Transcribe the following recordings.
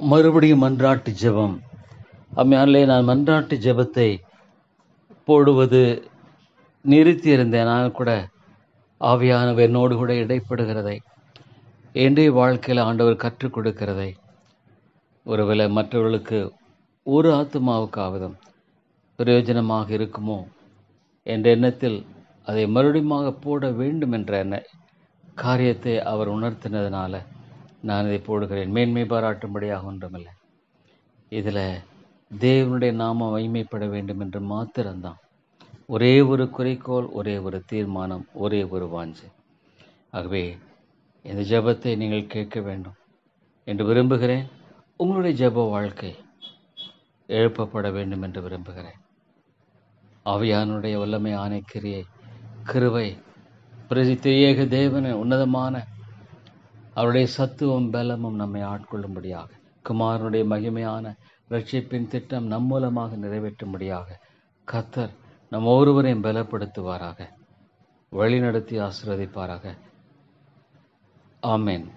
மறுபடியும் மன்றாட்டு ஜெபம் அம்மையாலே நான் மன்றாட்டு ஜெபத்தை போடுவது நிறுத்தியிருந்தேன் நான் கூட ஆவியானவர் என்னோடு கூட இடைப்படுகிறதை இன்றைய வாழ்க்கையில் ஆண்டவர் கற்றுக் கொடுக்கிறதை ஒருவேளை மற்றவர்களுக்கு ஒரு ஆத்மாவுக்காவதும் பிரயோஜனமாக இருக்குமோ என்ற எண்ணத்தில் அதை மறுபடியும் போட வேண்டும் என்ற எண்ண காரியத்தை அவர் உணர்த்தினதுனால நான் இதை போடுகிறேன் மேன்மை பாராட்டும்படியாக ஒன்றுமில்லை இதில் தேவனுடைய நாமம் மைமைப்பட வேண்டும் என்று மாத்திரம்தான் ஒரே ஒரு குறிக்கோள் ஒரே ஒரு தீர்மானம் ஒரே ஒரு வாஞ்சை ஆகவே இந்த ஜெபத்தை நீங்கள் கேட்க வேண்டும் என்று விரும்புகிறேன் உங்களுடைய ஜெப வாழ்க்கை எழுப்பப்பட வேண்டும் என்று விரும்புகிறேன் ஆவியானுடைய வல்லமை ஆணைக்கிரியை கிருவை பிரசித்த ஏக தேவன உன்னதமான அவருடைய சத்துவம் பலமும் நம்மை ஆட்கொள்ளும்படியாக குமாரனுடைய மகிமையான ரட்சிப்பின் திட்டம் நம் மூலமாக நிறைவேற்றும்படியாக கத்தர் நம் ஒருவரையும் பலப்படுத்துவாராக வழிநடத்தி ஆசீர்வதிப்பாராக ஆமென்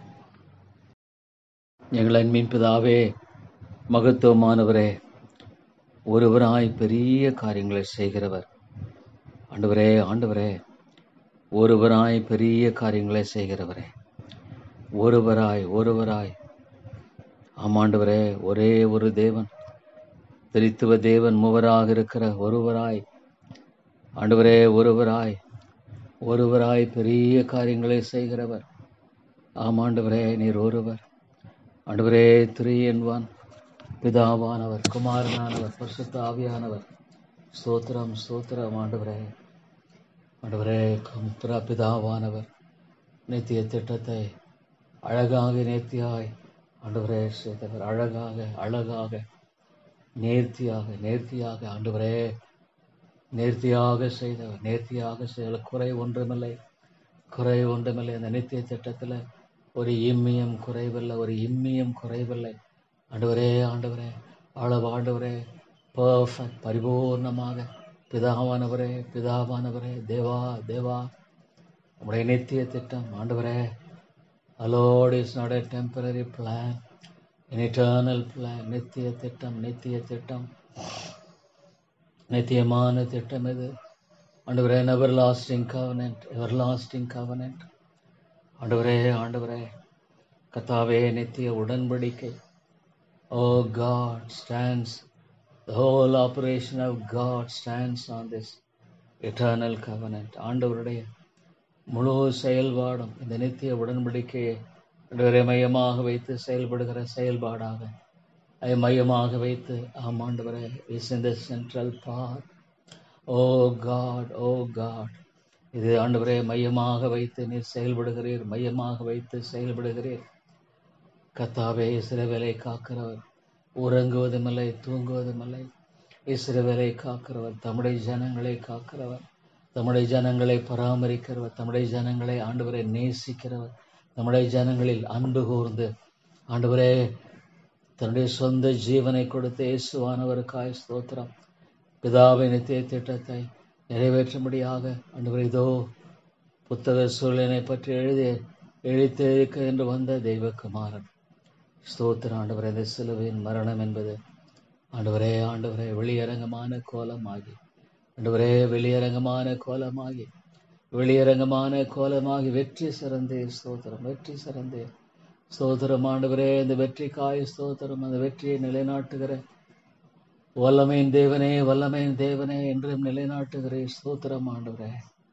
எங்கள் அன்பின் பிதாவே மகத்துவமானவரே ஒருவராய் பெரிய காரியங்களை செய்கிறவர் ஆண்டவரே ஆண்டவரே ஒருவராய் பெரிய காரியங்களை செய்கிறவரே ஒருவராய் ஒருவராய் ஆமாண்டவரே ஒரே ஒரு தேவன் திரித்துவ தேவன் மூவராக இருக்கிற ஒருவராய் ஆண்டவரே ஒருவராய் ஒருவராய் பெரிய காரியங்களை செய்கிறவர் ஆமாண்டவரே நீர் ஒருவர் ஆண்டவரே த்ரீ என்பான் பிதாவானவர் குமாரனானவர் பரிசுத்த ஆவியானவர் ஸ்தோத்திரம் ஸ்தோத்திரம் ஆண்டவரே ஆண்டவரே கும்பிரா பிதாவானவர் நித்திய திட்டத்தை அழகாக நேர்த்தியாய் ஆண்டவரே செய்தவர் அழகாக அழகாக நேர்த்தியாக நேர்த்தியாக ஆண்டவரே நேர்த்தியாக செய்தவர் நேர்த்தியாக செய்த குறை ஒன்றுமில்லை குறை ஒன்றுமில்லை அந்த நித்திய திட்டத்தில் ஒரு இம்மியம் குறைவில்லை ஒரு இம்மியம் குறைவில்லை ஆண்டவரே ஆண்டவரே அளவு ஆண்டவரே பர்ஃபெக்ட் பரிபூர்ணமாக பிதாவானவரே பிதாவானவரே தேவா தேவா உங்களுடைய நித்திய திட்டம் ஆண்டவரே Lord is not a temporary plan an eternal plan நித்திய திட்டம் நித்திய திட்டம் நித்தியமான திட்டம் இது ஆண்டவரே everlasting covenant everlasting covenant ஆண்டவரே ஆண்டவரே கத்தாவே நித்திய உடன்படிக்கை oh God stands the whole operation of God stands on this eternal covenant ஆண்டவருடைய முழு செயல்பாடும் இந்த நித்திய உடன்படிக்கையை ஆண்டவரை மையமாக வைத்து செயல்படுகிற செயல்பாடாக அதை மையமாக வைத்து ஆம் ஆண்டவரே is in the central part oh God O God இது ஆண்டவரே மையமாக வைத்து நீர் செயல்படுகிறீர் மையமாக வைத்து செயல்படுகிறீர் கத்தாவே இஸ்ரவேலை காக்கிறவர் உறங்குவதுமில்லை தூங்குவதுமில்லை இஸ்ரவேலை காக்கிறவர் தம்முடைய ஜனங்களை காக்கிறவர் தம்முடைய ஜனங்களை பராமரிக்கிறவர் தம்முடைய ஜனங்களை ஆண்டவரை நேசிக்கிறவர் நம்முடைய ஜனங்களில் அன்பு கூர்ந்து ஆண்டவரே தன்னுடைய சொந்த ஜீவனை கொடுத்த இயேசுவானவருக்காய் ஸ்தோத்திரம் பிதாவின் நித்திய திட்டத்தை நிறைவேற்றும்படியாக ஆண்டவர் இதோ புத்தக சூழலை பற்றி எழுதி எழுத்தெழுக்க என்று வந்த தெய்வகுமாரன் ஸ்தோத்திர ஆண்டவரே இந்த சிலுவையின் மரணம் என்பது ஆண்டவரே ஆண்டவரே வெளியரங்கமான கோலமாகி ஆண்டவரே வெளியரங்கமான கோலமாகி வெளியரங்கமான கோலமாகி வெற்றி சிறந்தே ஸ்தோத்திரம் வெற்றி சிறந்தே ஸ்தோத்திரம் ஆண்டவரே இந்த வெற்றிக்காய் ஸ்தோத்திரம் அந்த வெற்றியை நிலைநாட்டுகிற வல்லமையின் தேவனே வல்லமையின் தேவனே என்றும் நிலைநாட்டுகிறே ஸ்தோத்திரம் ஆண்டவரே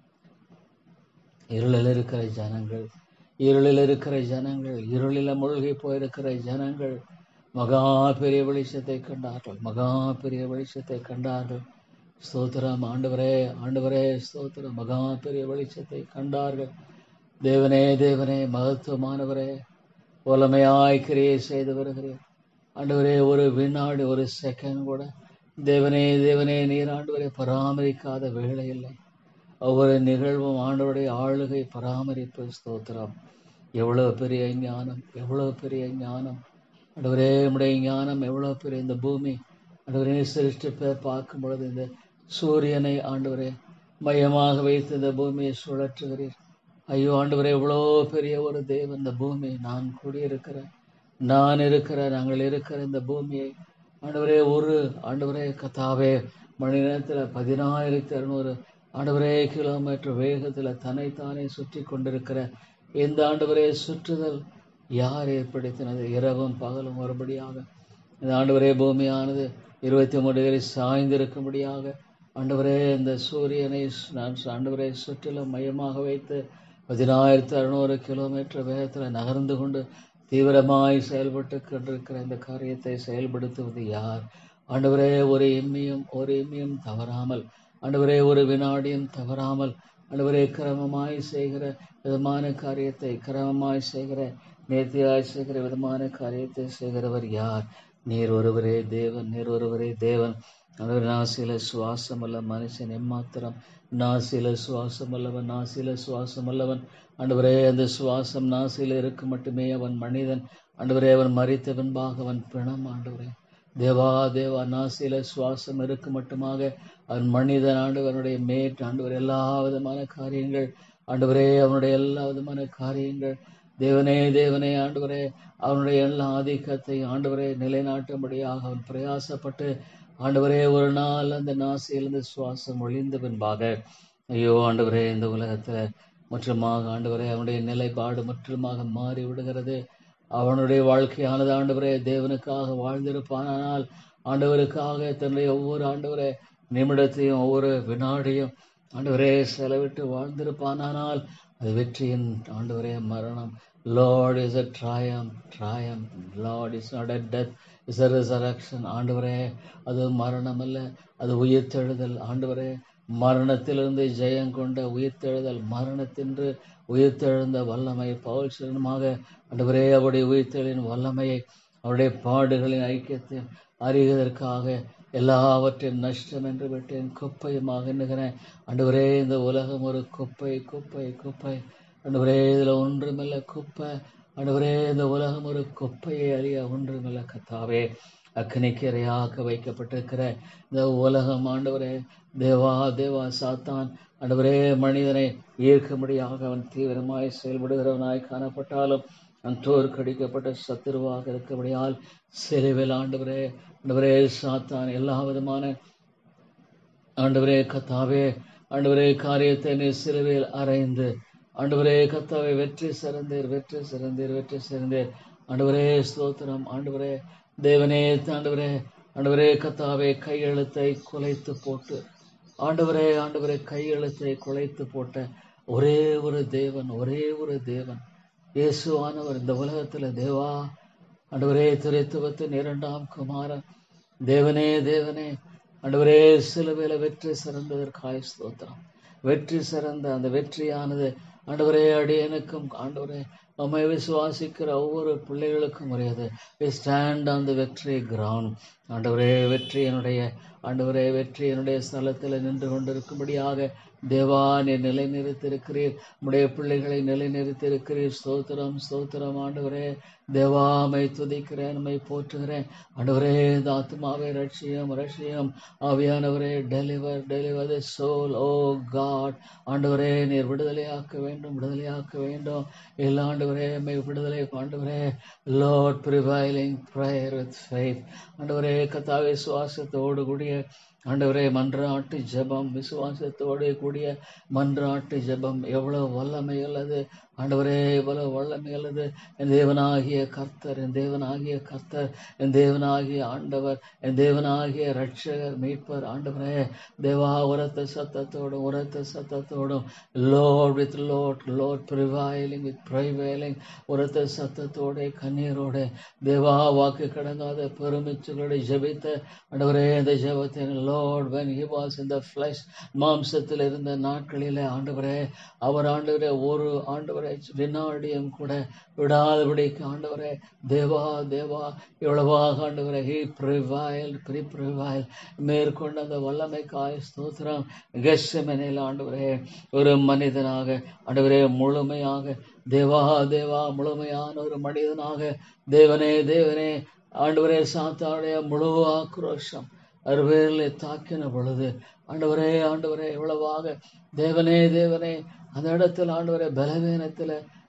இருளில் இருக்கிற ஜனங்கள் இருளில் இருக்கிற ஜனங்கள் இருளில் மூழ்கி போயிருக்கிற ஜனங்கள் மகா பெரிய வெளிச்சத்தை கண்டார்கள் மகா பெரிய வெளிச்சத்தை கண்டார்கள் ஸ்தோத்திரம் ஆண்டவரே ஆண்டவரே ஸ்தோத்திரம் மகா பெரிய வெளிச்சத்தை கண்டார்கள் தேவனே தேவனே மகத்துவமானவரே வல்லமையாய் கிரியை செய்து வருகிறேன் ஆண்டவரே ஒரு வினாடி ஒரு செகண்ட் கூட தேவனே தேவனே நீர் ஆண்டவரை பராமரிக்காத வேலை இல்லை ஒவ்வொரு நிகழ்வும் ஆண்டவருடைய ஆளுகை பராமரிப்பு ஸ்தோத்திரம் எவ்வளவு பெரிய ஞானம் எவ்வளவு பெரிய ஞானம் ஆண்டவரே உடைய ஞானம் எவ்வளவு பெரிய இந்த பூமி ஆண்டவரே சிருஷ்டிப்பை பார்க்கும் பொழுது இந்த சூரியனை ஆண்டவரே மையமாக வைத்து இந்த பூமியை சுழற்றுகிறீர் ஐயோ ஆண்டவரே எவ்வளோ பெரிய ஒரு தேவன் இந்த பூமி நான் குடியிருக்கிற நான் இருக்கிற நாங்கள் இருக்கிற இந்த பூமியை ஆண்டவரே ஒரு ஆண்டவரே கத்தாவே மணி நேரத்தில் பதினாயிரத்தி அறுநூறு ஆண்டவரே கிலோமீட்டர் வேகத்தில் தன்னைத்தானே சுற்றி கொண்டிருக்கிற இந்த ஆண்டவரே சுற்றுதல் யார் ஏற்படுத்தினது இரவும் பகலும் ஒருபடியாக இந்த ஆண்டவரே பூமியானது இருபத்தி மூணு டிகிரி சாய்ந்திருக்கும்படியாக ஆண்டவரே இந்த சூரியனை நான் ஆண்டவரே சுற்றிலும் மையமாக வைத்து பதினாயிரத்து அறுநூறு கிலோமீட்டர் வேகத்தில் நகர்ந்து கொண்டு தீவிரமாய் செயல்பட்டு கொண்டிருக்கிற இந்த காரியத்தை செயல்படுத்துவது யார் ஆண்டவரே ஒரு எம்மியும் ஒரு எம்மியும் தவறாமல் ஆண்டவரே ஒரு வினாடியும் தவறாமல் ஆண்டவரே கிரமமாய் செய்கிற விதமான காரியத்தை கிரமமாய் செய்கிற நேர்த்தியாய் செய்கிற விதமான காரியத்தை செய்கிறவர் யார் நீர் ஒருவரே தேவன் நீர் ஒருவரே தேவன் ஆண்டவர் நாசில சுவாசம் அல்ல மனுஷன் எம்மாத்திரம் நாசில சுவாசம் அல்லவன் நாசில சுவாசம் அல்லவன் ஆண்டவரே அந்த சுவாசம் நாசில இருக்கு மட்டுமே அவன் மனிதன் ஆண்டவரே அவன் மறித்த பின்பாக அவன் பிணம் ஆண்டவரே தேவா தேவா நாசில சுவாசம் இருக்கு மட்டுமாக அவன் மனிதன் ஆண்டவனுடைய மேட் ஆண்டவர் எல்லா விதமான காரியங்கள் ஆண்டவரே அவனுடைய எல்லா விதமான காரியங்கள் தேவனே தேவனே ஆண்டவரே அவனுடைய எல்லா ஆதிக்கத்தை ஆண்டவரே நிலைநாட்டும்படியாக அவன் பிரயாசப்பட்டு ஆண்டவரே ஒரு நாள் அந்த நாசியிலிருந்து சுவாசம் ஒழிந்த பின்பாக ஐயோ ஆண்டவரே இந்த உலகத்துல முற்றுமாக ஆண்டவரே அவனுடைய நிலைப்பாடு முற்றுமாக மாறி விடுகிறது அவனுடைய வாழ்க்கையானது ஆண்டவரே தேவனுக்காக வாழ்ந்திருப்பானால் ஆண்டவருக்காக தன்னுடைய ஒவ்வொரு ஆண்டவரே நிமிடத்தையும் ஒவ்வொரு வினாடியும் ஆண்டவரே செலவிட்டு வாழ்ந்திருப்பானால் அது வெற்றியின் ஆண்டவரே மரணம் Lord is a triumph triumph Lord is not a death is a resurrection ஆண்டவரே அது மரணம் அல்ல அது உயிர்த்தெழுதல் ஆண்டவரே மரணத்திலிருந்து ஜெயம் கொண்ட உயிர்த்தெழுதல் மரணத்தின்று உயிர்த்தெழுந்த வல்லமை பவுல் சிறனமாக ஆண்டவரே அவருடைய உயிர்த்தெழின் வல்லமையை அவருடைய பாடுகளின் ஐக்கியத்தையும் அறிவதற்காக எல்லாவற்றையும் நஷ்டம் என்று விட்டேன் குப்பையுமாக எண்ணுகிறேன் ஆண்டவரே இந்த உலகம் ஒரு குப்பை குப்பை குப்பை ஆண்டவரே இதில் ஒன்றுமில்ல குப்பை ஆண்டவரே இந்த உலகம் ஒரு குப்பையை அறிய ஒன்றுமில்ல கத்தாவே அக்னிக்கு இரையாக வைக்கப்பட்டிருக்கிற இந்த உலகம் ஆண்டவரே தேவா தேவா சாத்தான் ஆண்டவரே மனிதனை ஈர்க்கும்படியாக அவன் தீவிரமாய் செயல்படுகிறவனாய் காணப்பட்டாலும் அன்றோர் கடிக்கப்பட்ட சத்துருவாக இருக்கபடியால் சிறுவில் ஆண்டவரே ஆண்டவரே சாத்தான் எல்லா விதமான ஆண்டவரே கத்தாவே ஆண்டவரே காரியத்தை நீ சிலுவையில் அறைந்து ஆண்டவரே கத்தாவை வெற்றி சிறந்தீர் வெற்றி சிறந்தீர் வெற்றி சிறந்தீர் ஆண்டவரே ஸ்தோத்திரம் ஆண்டவரே தேவனே ஆண்டவரே ஆண்டவரே கத்தாவே கையெழுத்தை குலைத்து போட்டு ஆண்டவரே ஆண்டவரே கையெழுத்தை குலைத்து போட்ட ஒரே ஒரு தேவன் ஒரே ஒரு தேவன் இயேசுவானவர் இந்த உலகத்துல தேவா ஆண்டவரே திரைத்துவத்தின் இரண்டாம் குமாரன் தேவனே தேவனே ஆண்டவரே சிலுவையில வெற்றி சிறந்ததற்காய் ஸ்தோத்திரம் வெற்றி சிறந்த அந்த வெற்றியானது ஆண்டவரே அடியனுக்கும் ஆண்டவரே உம்மை விசுவாசிக்கிற ஒவ்வொரு பிள்ளைகளுக்கும் உரியது ஸ்டாண்ட் ஆன் த வெற்றி கிரவுண்ட் ஆண்டவரே வெற்றியினுடைய ஆண்டவரே வெற்றியினுடைய ஸ்தலத்தில் நின்று கொண்டிருக்கும்படியாக தேவா நீ நிலைநிறுத்திருக்கிறீர் உடைய பிள்ளைகளை நிலைநிறுத்திருக்கிறீர் ஸ்தோத்திரம் ஸ்தோத்திரம் ஆண்டவரே தேவாமை துதிக்கிறேன் உம்மை போற்றுகிறேன் ஆண்டவரே இந்த ஆத்மாவை ரட்சியம் ரட்சியம் ஆவியானவரே deliver deliver the soul oh God ஆண்டவரே நீர் விடுதலையாக்க வேண்டும் விடுதலையாக்க வேண்டும் எல்லா ஆண்டவரே மை விடுதலை ஆண்டவரே Lord prevailing prayer with faith ஆண்டவரே கத்தாவே சுவாசத்தோடு கூடிய ஆண்டவரே மன்றாட்டு ஜெபம் விசுவாசத்தோடு கூடிய மன்றாட்டு ஜெபம் எவ்வளவு வல்லமை உள்ளது ஆண்டவரே எவ்வளவு வல்லமை உள்ளது என் தேவனாகிய கர்த்தர் என் தேவனாகிய கர்த்தர் என் தேவனாகிய ஆண்டவர் என் தேவனாகிய ரட்சகர் மீட்பர் ஆண்டவரே தேவா உரத்த சத்தத்தோடும் உரத்த சத்தத்தோடும் Lord with Lord Lord prevailing with prevailing உரத்த சத்தத்தோட கண்ணீரோட தேவா வாக்கு கடங்காத பெருமிச்சுகளோட ஜெபித்த ஆண்டவரே இந்த ஜெபத்தின் Lord when he was in the flesh மாம்சத்தில் இருந்த நாட்களிலே ஆண்டவரே அவர் ஆண்டவரே ஒரு ஆண்டவரே வினாடியும் கூட விடாதபடிக்கு ஆண்டவரே தேவா தேவா எவ்வளவாக ஆண்டவரே ஹி ப்ரிவாயில் ப்ரி ப்ரிவாயில் மேற்கொண்ட அந்த வல்லமைக்காய் ஸ்தோத்திரம் கெஸ்ஸமெனில் ஆண்டவரே ஒரு மனிதனாக ஆண்டவரே முழுமையாக தேவா தேவா முழுமையான ஒரு மனிதனாக தேவனே தேவனே ஆண்டவரே சாத்தாவுடைய முழு ஆக்ரோஷம் அருவேலை தாக்கின பொழுது ஆண்டவரே ஆண்டவரே எவ்வளவாக தேவனே தேவனே அந்த இடத்துல ஆண்டவரே பலவீனத்தில்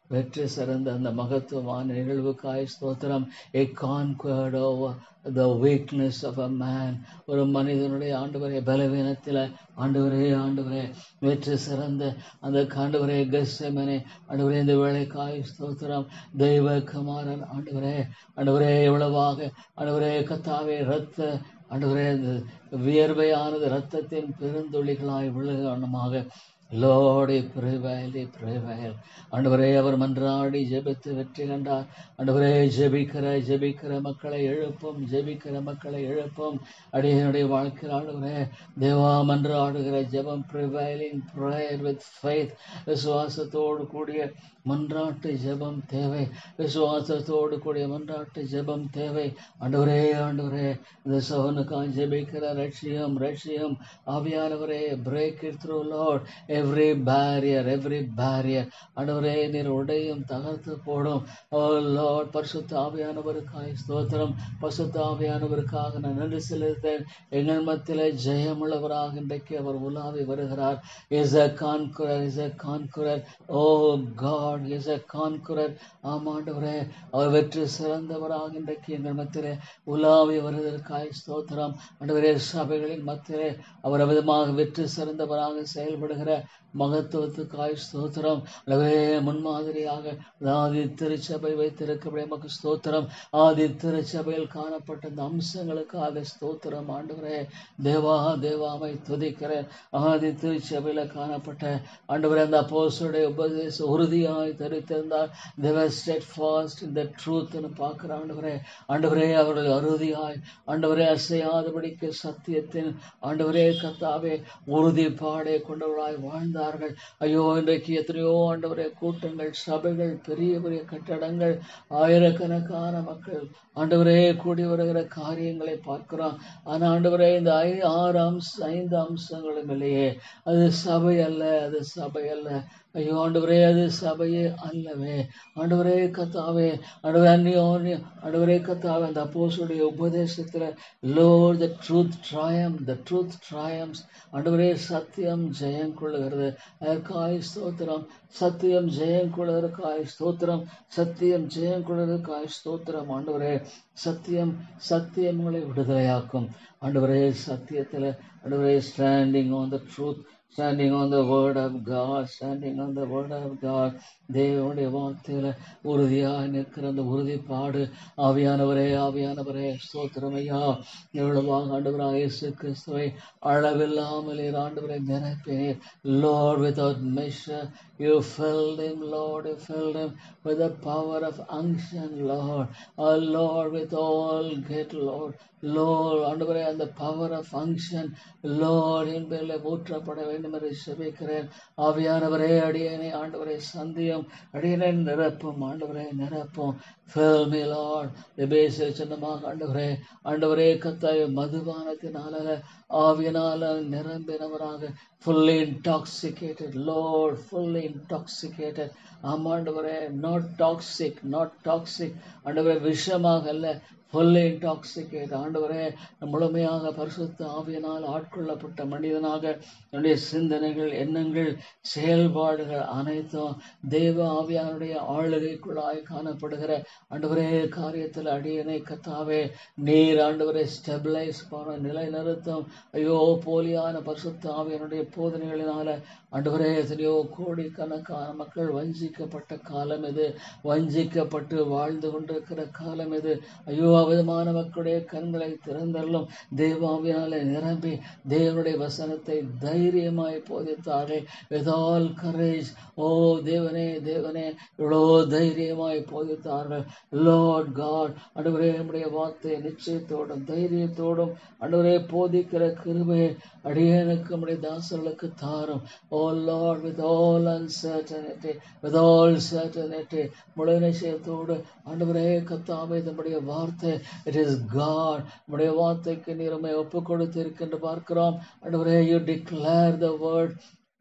வெற்றி சிறந்த அந்த மகத்துவமான நிகழ்வுக்காய் ஸ்தோத்திரம் a conquered over the weakness of a man ஒரு மனிதனுடைய ஆண்டவரே பலவீனத்தில் ஆண்டவரே ஆண்டவரே வெற்றி சிறந்த அந்த ஆண்டவரே கெஸ்ஸமனே ஆண்டவரே இந்த வேலைக்காய் ஸ்தோத்திரம் தெய்வ குமாரன் ஆண்டவரே ஆண்டவரே எவ்வளவாக ஆண்டவரே கத்தாவே ரத்த ஆண்டவரே இந்த வியர்வையானது ரத்தத்தின் பெருந்துளிகளாய் விழுகமாக லோடி பிரவேலி பிரவேல் ஆண்டவரே அவர் மன்றாடி ஜெபித்து வெற்றி கண்டார் ஆண்டவரே ஜெபிக்கிற ஜெபிக்கிற மக்களை எழுப்பும் ஜெபிக்கிற மக்களை எழுப்பும் அடியனுடைய வாழ்க்கையில் ஆண்டவரே தேவா மன்றாடுகிற ஜெபம் ப்ரிவைலிங் ப்ரேயர் வித் ஃபைத் விசுவாசத்தோடு கூடிய மன்றாட்டு ஜெபம் தேவை விசுவாசத்தோடு கூடிய மன்றாட்டு ஜெபம் தேவை ஆண்டவரே ஆண்டவரே இந்த சோனுக்காக ஜெபிக்கிற ரட்சியம் ரட்சியம் ஆவியானவரே break it through Lord every barrier every barrier ஆண்டவரே நீர் உடையும் தகர்த்து போடும் ஓ லார்ட் பரிசுத்த ஆவியானவருக்காய் ஸ்தோத்திரம் பரிசுத்த ஆவியானவருக்காக நான் நன்றி செலுத்தேன் எங்கள் மத்தியிலே ஜெயமுள்ளவராக இன்றைக்கு அவர் உலாவி வருகிறார் is a conqueror is a conqueror oh God is a conqueror ஆமாண்டவரே அவர் வெற்றி சிறந்தவராக இன்றைக்கு எங்கள் மத்தியிலே உலாவி வருவதற்காய் ஸ்தோத்திரம் ஆண்டவரே சபைகளின் மத்தியிலே அவர் விதமாக வெற்றி சிறந்தவராக செயல்படுகிற மகத்துவத்துக்காய் ஸ்தோத்திரம் ஆண்டவரே முன்மாதிரியாக ஆதி திருச்சபை வைத்திருக்கக்கூடிய நமக்கு ஸ்தோத்திரம் ஆதி திருச்சபையில் காணப்பட்ட இந்த அம்சங்களுக்காக ஸ்தோத்திரம் ஆண்டவரே தேவா தேவாமை துதிக்கிறேன் ஆதி திருச்சபையில் காணப்பட்ட ஆண்டவரே அந்த அப்போசுடைய உபதேச உறுதியாய் தரித்திருந்தார் தேவர் ஸ்டெட் ஃபாஸ்ட் இந்த ட்ரூத்னு பார்க்குற ஆண்டவரே ஆண்டவரே அவர்கள் அறுதியாய் ஆண்டவரே அசையாதபடிக்கு சத்தியத்தின் ஆண்டவரே கத்தாவே உறுதிப்பாடை கொண்டவர்களாய் வாழ்ந்தார்கள் ஐயோ இன்றைக்கு எத்தனையோ ஆண்டவரே கூட்டங்கள் சபைகள் பெரிய பெரிய கட்டடங்கள் ஆயிரக்கணக்கான மக்கள் ஆண்டவரே கூடி வருகிற காரியங்களை பார்க்கிறோம் ஆனால் ஆண்டவரே இந்த ஐ ஆறு அம்ச ஐந்து அம்சங்களும் இல்லையே அது சபை அல்ல அது சபை அல்ல ஐயோ ஆண்டவரே அது சபையே அல்லவே ஆண்டவரே கத்தாவே ஆண்டவரே அந்நியோன்ய ஆண்டவரே கத்தாவே அந்த அப்போசுடைய உபதேசத்தில் லோர் த ட்ரூத் ட்ராயம் த ட்ரூத் ட்ராயம்ஸ் ஆண்டவரே சத்தியம் ஜெயம் கொள்ளுகிறது அதற்காய் ஸ்தோத்திரம் சத்தியம் ஜெயம் கொள்வதற்காய் ஸ்தோத்திரம் சத்தியம் ஜெயம் கொள்வதற்காய் ஸ்தோத்திரம் ஆண்டவரே சத்தியம் சத்தியம் உங்களை விடுதலையாக்கும் ஆண்டவரே சத்தியத்தில் ஆண்டவரே standing on the truth standing on the word of God, standing on the word of God. தேவனுடைய வார்த்தையில உறுதியாக நிற்கிற அந்த உறுதிப்பாடு ஆவியானவரே ஆவியானவரே ஸ்தோத்திரம் ஐயா எவ்வளவாக ஆண்டவராக இயேசு கிறிஸ்துவை அளவில்லாமலே ஆண்டவரை நிரப்பினீர் Lord without measure you filled him Lord you filled him with the power of unction Lord oh Lord with all get Lord Lord ஆண்டவரே அந்த பவர் ஆஃப் ஃபங்க்ஷன் Lord என் பேரில் ஊற்றப்பட வேண்டும் என்று செபிக்கிறேன் ஆவியானவரே அடியனை ஆண்டவரை சந்தியும் அடியனை நிரப்பும் ஆண்டவரே நிரப்பும் Fill me, Lord. எபேசிய சின்னமாக ஆண்டவரே ஆண்டவரே கத்தாய மதுபானத்தினால ஆவியனால நிரம்பினவராக fully intoxicated lord fully intoxicated ஆமாண்டவரே not toxic not toxic ஆண்டவரே விஷமாக அல்ல fully intoxicated ஆண்டவரே முழுமையாக பரிசுத்த ஆவியினால் ஆட்கொள்ளப்பட்ட மனிதனாக என்னுடைய சிந்தனைகள் எண்ணங்கள் செயல்பாடுகள் அனைத்தும் தேவ ஆவியானுடைய ஆளுகைக்குள்ளாய் காணப்படுகிற ஆண்டவரே காரியத்தில் அடியனை கத்தாவே நீர் ஆண்டவரை ஸ்டெபிளைஸ் பண்ண நிலைநிறுத்தும் ஐயோ போலியான பரிசுத்த ஆவியனுடைய போதனைகளினால ஆண்டவரே எத்தனையோ கோடிக்கணக்கான மக்கள் வஞ்சிக்கப்பட்ட காலம் இது வஞ்சிக்கப்பட்டு வாழ்ந்து கொண்டிருக்கிற காலம் இது ஐயோ அவிதமான மக்களுடைய கண்களை திறந்தள்ளும் தேவாவியாலே நிரம்பி தேவனுடைய வசனத்தை தைரியமாய் போதித்தார்கள் வித் ஆல் கரேஜ் ஓ தேவனே தேவனே இவ்வளோ தைரியமாய் போதித்தார்கள் லார்ட் காட் அன்றுவரே நம்முடைய வார்த்தை நிச்சயத்தோடும் தைரியத்தோடும் அன்றுவரே போதிக்கிற கிருபை அடியனுக்கு நம்முடைய தாசர்களுக்கு தாரும் oh Lord with all uncertainty with all certainty முழு நிச்சயத்தோடு ஆண்டவரே கத்தாமை நம்முடைய வார்த்தை இட் இஸ் காட் நம்முடைய வார்த்தைக்கு நீருமை ஒப்பு கொடுத்து இருக்கின்ற பார்க்கிறோம் ஆண்டவரே யூ டிக்ளேர் த வேர்ட்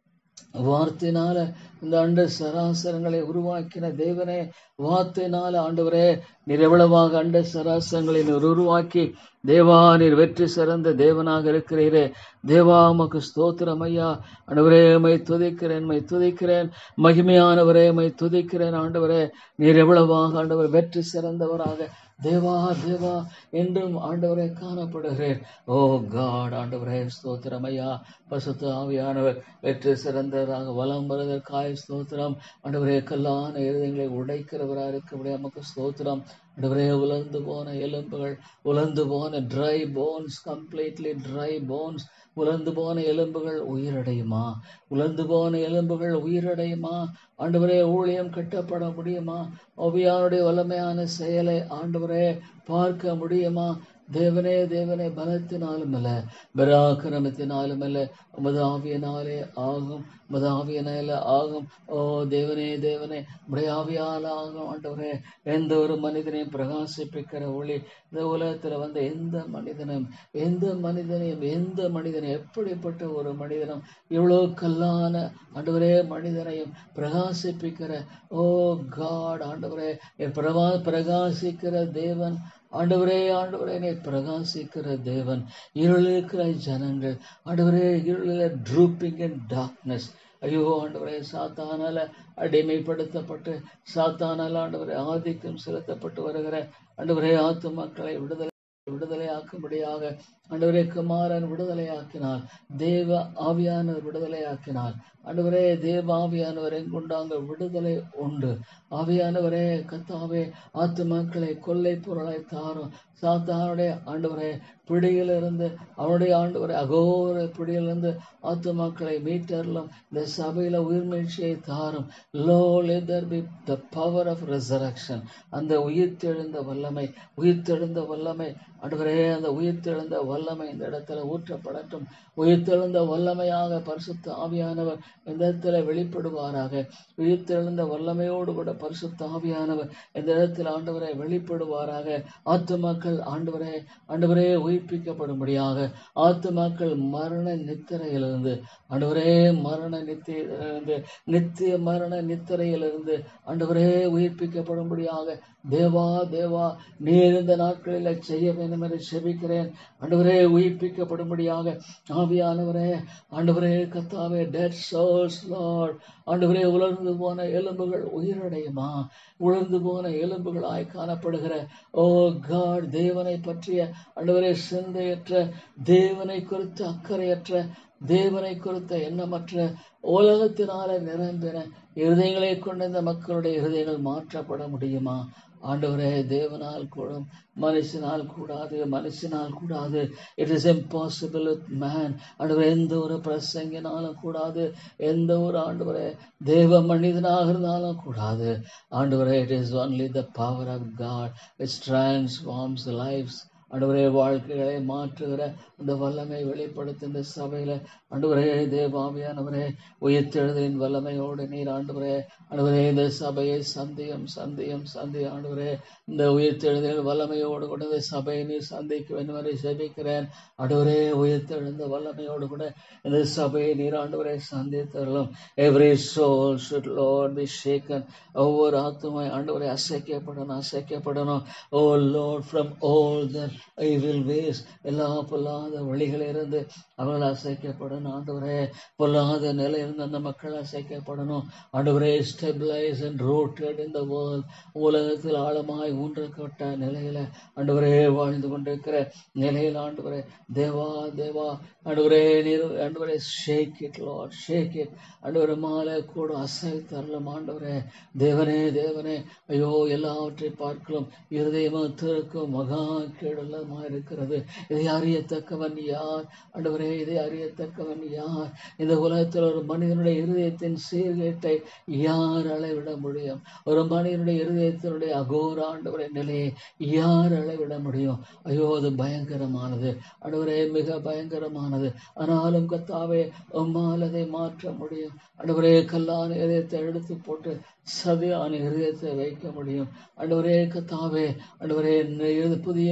வார்த்தையினால இந்த அண்ட சராசரங்களை உருவாக்கின தேவனே வார்த்தையினால ஆண்டவரே நீர் எவ்வளவாக அண்ட சராசரங்களை நீர் உருவாக்கி தேவா நீர் வெற்றி சிறந்த தேவனாக இருக்கிறீரே தேவா உமக்கு ஸ்தோத்திரம் ஐயா ஆண்டவரே மை துதிக்கிறேன் மை துதிக்கிறேன் மகிமையானவரே மை துதிக்கிறேன் ஆண்டவரே நீர் எவ்வளவாக ஆண்டவர் வெற்றி சிறந்தவராக தேவா தேவா என்றும் ஆண்டவரே காணப்படுகிறேன் ஓ காட் ஆண்டவரே ஸ்தோத்திரம் ஐயா பசுத்த ஆவியானவர் வெற்றி சிறந்ததாக வலம் வருவதற்காய் ஸ்தோத்திரம் ஆண்டவரே கல்லான இருதயங்களை உடைக்கிறவராக இருக்க நமக்கு ஸ்தோத்திரம் ஆண்டவரே உலர்ந்து போன எலும்புகள் உலர்ந்து போன dry bones completely dry bones உலர்ந்து போன எலும்புகள் உயிரடையுமா உலர்ந்து போன எலும்புகள் உயிரடையுமா ஆண்டவரே ஊழியம் கட்டப்பட முடியுமா ஒவியானுடைய வல்லமையான செயலை ஆண்டவரே பார்க்க முடியுமா தேவனே தேவனே பலத்தினாலும் அல்ல பராக்கிரமத்தினாலும் அல்ல உமது ஆவியனாலே ஆகும் உமது ஆவியனால ஆகும் ஓ தேவனே தேவனே உடைய ஆவியால் ஆகும் ஆண்டவரே எந்த ஒரு மனிதனையும் பிரகாசிப்பிக்கிற ஒளி இந்த உலகத்துல வந்த எந்த மனிதனும் எந்த மனிதனையும் எந்த மனிதனும் எப்படிப்பட்ட ஒரு மனிதனும் இவ்வளவு கல்லான ஆண்டவரே மனிதனையும் பிரகாசிப்பிக்கிற ஓ காட் ஆண்டவரே என் பிரகா பிரகாசிக்கிற தேவன் ஆண்டவரே ஆண்டவரே என்னை பிரகாசிக்கிற தேவன் இருளில் இருக்கிற ஜனங்கள் ஆண்டவரே இருளில் ட்ரூப்பிங் அண்ட் டார்க்னஸ் ஐயோ ஆண்டவரே சாத்தானால அடிமைப்படுத்தப்பட்டு சாத்தானால ஆண்டவரே ஆதிக்கம் செலுத்தப்பட்டு வருகிற ஆண்டவரே ஆத்து மக்களை விடுதலை விடுதலையாக்கும்படியாக ஆண்டவரே குமாரன் விடுதலையாக்கினார் தேவ ஆவியானவர் விடுதலையாக்கினார் ஆண்டவரே தேவ ஆவியானவர் எங்குண்டாங்க விடுதலை உண்டு ஆவியானவரே கத்தாவே ஆத்துமாக்களை கொள்ளை பொருளை தாரும் சாத்தானுடைய ஆண்டவரே பிடியிலிருந்து அவனுடைய ஆண்டவரை அகோர பிடியிலிருந்து ஆத்துமாக்களை மீட்டர்லும் இந்த சபையில உயிர்மீழ்ச்சியை தாரும் Lord let there be the power of resurrection அந்த உயிர்த்தெழுந்த வல்லமை உயிர்த்தெழுந்த வல்லமை ஆண்டவரே அந்த உயிர்த்தெழுந்த வல்லமை இந்த இடத்துல ஊற்றப்படட்டும் உயிர்த்தெழுந்த வல்லமையாக பரிசுத்த ஆவியானவர் இந்த இடத்துல வெளிப்படுவாராக உயிர்த்தெழுந்த வல்லமையோடு கூட பரிசுத்த ஆவியானவர் இந்த இடத்துல ஆண்டவரை வெளிப்படுவாராக ஆத்துமாக்கள் ஆண்டவரே ஆண்டவரே உயிர்ப்பிக்கப்படும்படியாக ஆத்துமாக்கள் மரண நித்திரையிலிருந்து ஆண்டவரே மரண நித்தியிலிருந்து நித்திய மரண நித்திரையிலிருந்து ஆண்டவரே உயிர்ப்பிக்கப்படும்படியாக தேவா தேவா நீர் இந்த நாட்களில் செய்ய வேண்டும் என்று செபிக்கிறேன் ஆண்டவரே உயிர்ப்பிக்கப்படும்படியாக ஆவியானவரே ஆண்டவரே கத்தாவே டெட் சோல்ஸ் லார்ட் ஆண்டவரே உலர்ந்து போன எலும்புகள் உயிரடையுமா உலர்ந்து போன எலும்புகளாய் காணப்படுகிற ஓ காட் தேவனை பற்றிய ஆண்டவரே சிந்தையற்ற தேவனை குறித்து அக்கறையற்ற தேவனை குறித்த எண்ணமற்ற உலகத்தினால நிரம்பின இருதயங்களை கொண்ட இந்த மக்களுடைய இருதயங்கள் மாற்றப்பட முடியுமா ஆண்டவரே தேவனால் கூடும் மனுஷனால் கூடாது மனுஷனால் கூடாது it is impossible with man ஆண்டவரே எந்த ஒரு பிரசங்கினாலும் கூடாது எந்த ஒரு ஆண்டவரே தேவ மனிதனாக இருந்தாலும் கூடாது ஆண்டவரே it is only the power of God which transforms lives ஆண்டவரே வாழ்க்கைகளை மாற்றுகிற அந்த வல்லமை வெளிப்படுத்த இந்த சபையில ஆண்டவரே தேவாமியானவரே உயிர்த்தெழுதலின் வல்லமையோடு நீர் ஆண்டவரே ஆண்டவரே இந்த சபையை சந்தியும் சந்தியும் சந்தி ஆண்டவரே இந்த உயிர்த்தெழுதலின் வல்லமையோடு கூட இந்த சபையை நீர் சந்திக்க வேண்டும் என்று ஜெபிக்கிறேன் ஆண்டவரே உயிர்த்தெழுந்த வல்லமையோடு கூட இந்த சபையை நீர் ஆண்டவரே சந்தித்தரலும் every soul should Lord be shaken ஒவ்வொரு ஆத்துமாய் ஆண்டவரை அசைக்கப்படணும் அசைக்கப்படணும் oh Lord from all the evil ways எல்லா பொல்லாத வழிகளிலிருந்து அவர்கள் அசைக்கப்படணும் ஆண்டவரே பொல்லாத நிலையிலிருந்து அந்த மக்கள் அசைக்கப்படணும் ஆண்டவரே stabilise and rooted in the world உலகத்தில் ஆழமாய் ஊன்றப்பட்ட நிலையில ஆண்டவரே வாழ்ந்து கொண்டிருக்கிற நிலையில் ஆண்டவரே தேவா தேவா ஆண்டவரே நீர் ஆண்டவரே shake it Lord shake it ஆண்டவரே மாலை கூட அசை தரலாம் ஆண்டவரே தேவனே தேவனே ஐயோ எல்லாவற்றை பார்க்கலாம் இருதயமா திறக்கும் மகா கேடலமா இருக்கிறது இதை அறியத்தக்கவன் யார் ஆண்டவரே இதை அறியத்தக்கவன் யார் இந்த உலகத்தில் ஒரு மனிதனுடைய இருதயத்தின் சீர்கேட்டை யார் அளவிட முடியும் ஒரு மனிதனுடைய இருதயத்தினுடைய அகோர ஆண்டவரை நிலையை யார் அளவிட முடியும் ஐயோ அது பயங்கரமானது ஆண்டவரே மிக பயங்கரமானது ஆனாலும் கத்தாவே உம்மால் அதை மாற்ற முடியும் ஆண்டவரே கல்லான இதயத்தை எடுத்து போட்டு சதையான இருதயத்தை வைக்க முடியும் ஆண்டவரே கத்தாவே ஆண்டவரே புதிய இருதயத்தில்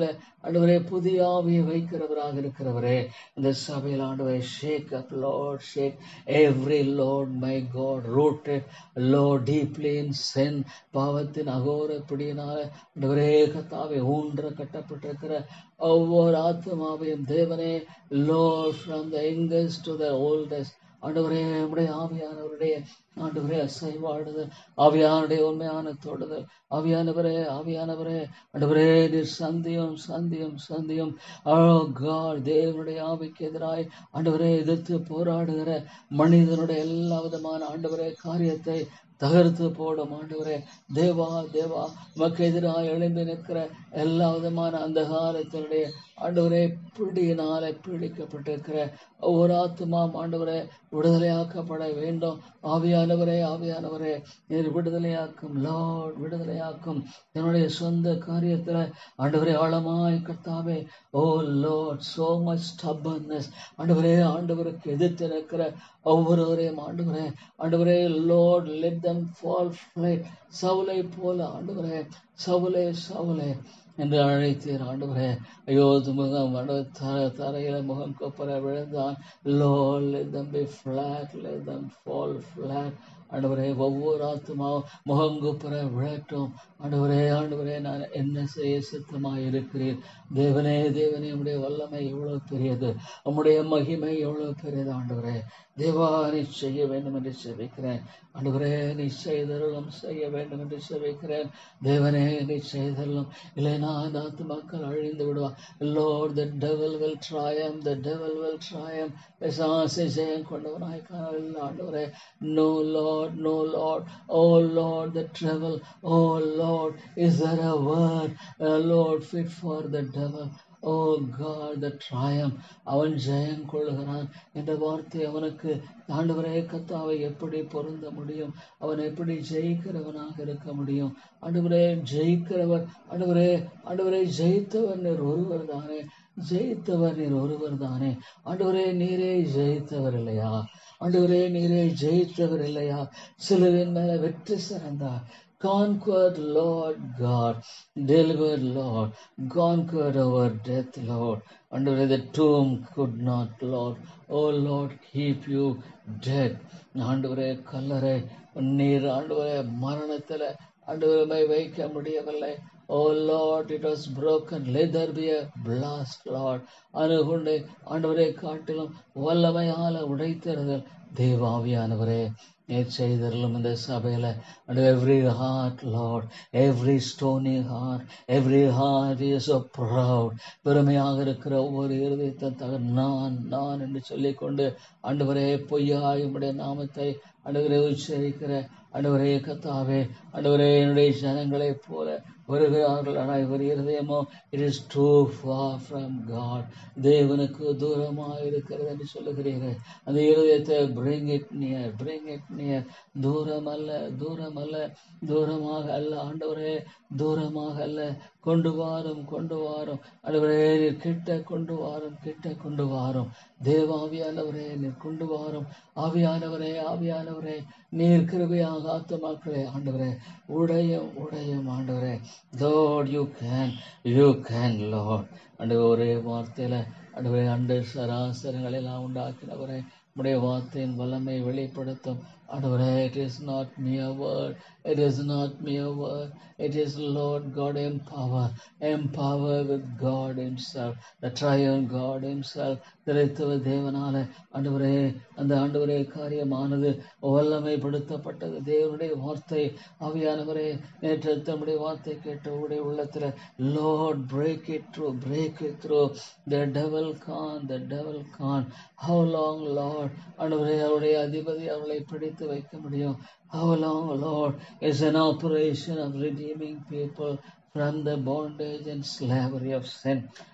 உள்ளத்துல ஆண்டவரே புதிய ஆவியை வைக்கிறவராக இருக்கிறவரே இந்த சபையில் ஆண்டவரே shake up Lord shake every Lord my God rooted Lord deeply in sin பாவத்தின் அகோர பிடியினால ஆண்டவரே கத்தாவை ஊன்ற கட்டப்பட்டிருக்கிற ஒவ்வொரு ஆத்மாவையும் தேவனே Lord from the youngest to the oldest ஆண்டவரே நம்முடைய ஆவியானவருடைய ஆண்டவரே அசைவாடுதல் ஆவியானுடைய உண்மையான தொடுதல் ஆவியானவரே ஆவியானவரே ஆண்டவரே நீர் சந்தியம் சந்தியம் சந்தியம் ஓ காட் தேவனுடைய ஆவிக்கு எதிராய் ஆண்டவரே எதிர்த்து போராடுகிற மனிதனுடைய எல்லா விதமான ஆண்டவரே காரியத்தை தகர்த்து போடும் ஆண்டவரே தேவா தேவா உமக்கு எதிராக எழும்பி நிற்கிற எல்லா விதமான அந்த காலத்தினுடைய ஆண்டவரே பிடியினாலே பீடிக்கப்பட்டிருக்கிற ஒவ்வொரு ஆத்துமாம் ஆண்டவரே விடுதலையாக்கப்பட வேண்டும் ஆவியானவரே ஆவியானவரே நீர் விடுதலையாக்கும் லார்ட் விடுதலையாக்கும் என்னுடைய சொந்த காரியத்துல ஆண்டவரே ஆழமாய் கர்த்தாவே oh Lord so much stubbornness ஆண்டவரே ஆண்டவருக்கு எதிர்த்து இருக்கிற ஒவ்வொருவரையும் ஆண்டவரே ஆண்டவரே Lord let them fall flat சவுலை போல ஆண்டவரே சவுலே சவுலே என்று அழைத்தீர் ஆண்டவரே ஐயோ முகம் ஆண்டவர் தர தரையில முகம் கொப்பர விழுந்தான் Lord let them be flat let them fall flat ஆண்டவரே ஒவ்வொரு ஆத்மாவும் முகங்குப்புற விழட்டும் ஆண்டவரே ஆண்டவரே நான் என்ன செய்ய சித்தமாக இருக்கிறேன் தேவனே தேவனே உம்முடைய வல்லமை எவ்வளவு பெரியது உம்முடைய மகிமை எவ்வளவு பெரியது ஆண்டவரே தேவா நீ செய்ய வேண்டும் என்று செபிக்கிறேன் ஆண்டவரே நீ செய்தருளும் செய்ய வேண்டும் என்று செபிக்கிறேன் தேவனே நீ செய்தருளும் இல்லைனா அந்த ஆத்மாக்கள் அழிந்து விடுவான் Lord the devil will triumph the devil will triumph பிசாசை ஜெயம் கொண்டவனாய் காணவில்லை ஆண்டவரே no Lord no Lord oh Lord the devil oh Lord is there a word Lord fit for the devil oh God the triumph அவன் ஜெயம் கொள்கிறான் என்ற வார்த்தை அவனுக்கு ஆண்டவரே கத்தாவை எப்படி பொருந்த முடியும் அவன் எப்படி ஜெயிக்கிறவனாக இருக்க முடியும் ஆண்டவரே ஜெயிக்கிறவர் ஆண்டவரே ஆண்டவரே ஜெயித்தவர் நீர் ஒருவர் தானே ஜெயித்தவர் நீர் ஒருவர் தானே ஆண்டவரே நீரே ஜெயித்தவர் இல்லையா ஆண்டவரே நீரே ஜெயித்தவர் இல்லையா சிலுவின் மேல வெற்றி சிறந்தார் conquered Lord God, delivered Lord, conquered our death, Lord. Under the tomb could not, Lord. Oh Lord, keep you dead. ஆண்டவரே கல்லறை நீர் ஆண்டவரே மரணத்துல ஆண்டவரை வைக்க முடியவில்லை oh Lord it was broken let there be a blast Lord அணுகுண்டை ஆண்டவரை காட்டிலும் வல்லமையால உடைத்தருதல் தேவாவியானவரே நீர் செய்தருளும் இந்த சபையில and every heart lord every stony heart every heart is so proud பெருமையாக இருக்கிற ஒவ்வொரு இருதயத்தை தக நான் நான் என்று சொல்லிக்கொண்டு ஆண்டவரே பொய்யாய் உம்முடைய நாமத்தை ஆண்டவரே உச்சரிக்கிற ஆண்டவரே கத்தாவே ஆண்டவரே என்னுடைய ஜனங்களைப் போல வருகிறார்கள் ஆனால் இவர் இருதயமோ it is too far from God தேவனுக்கு தூரமாக இருக்கிறது என்று சொல்லுகிறீர்கள் அந்த இருதயத்தை bring it near bring it near தூரம் அல்ல தூரம் அல்ல தூரமாக அல்ல ஆண்டவரே தூரமாக அல்ல கொண்டு வாரும் கொண்டு வாரும் ஆண்டவரே நீர் கிட்ட கொண்டு வாரும் கிட்ட கொண்டு வாரும் தேவாவியானவரே நீர் கொண்டு வாரும் ஆவியானவரே ஆவியானவரே நீர் கிருபையாக ஆத்தமாக்களே ஆண்டவரே உடையும் உடையும் ஆண்டவரே Lord you can you can Lord ஆண்டவரே ஒரே வார்த்தையில ஆண்டவரே அண்டு சராசரங்களை எல்லாம் உண்டாக்கினவரே உடைய வார்த்தையின் வல்லமை வெளிப்படுத்தும் ஆண்டவரே it is not mere word it is not mere word it is Lord God empower empower with God himself the triune God himself திரைத்துவ தேவனால ஆண்டவரே அந்த ஆண்டவரே காரியமானது வல்லமைப்படுத்தப்பட்டது தேவனுடைய வார்த்தை ஆவியானவரே நேற்று தம்முடைய வார்த்தை கேட்ட உடைய உள்ளத்துல Lord break it through break it through the devil gone the devil gone how long Lord ஆண்டவரே அவருடைய அதிபதி அவளை பிடித்து வைக்க முடியும் how long Lord is an operation of redeeming people from the bondage and slavery of sin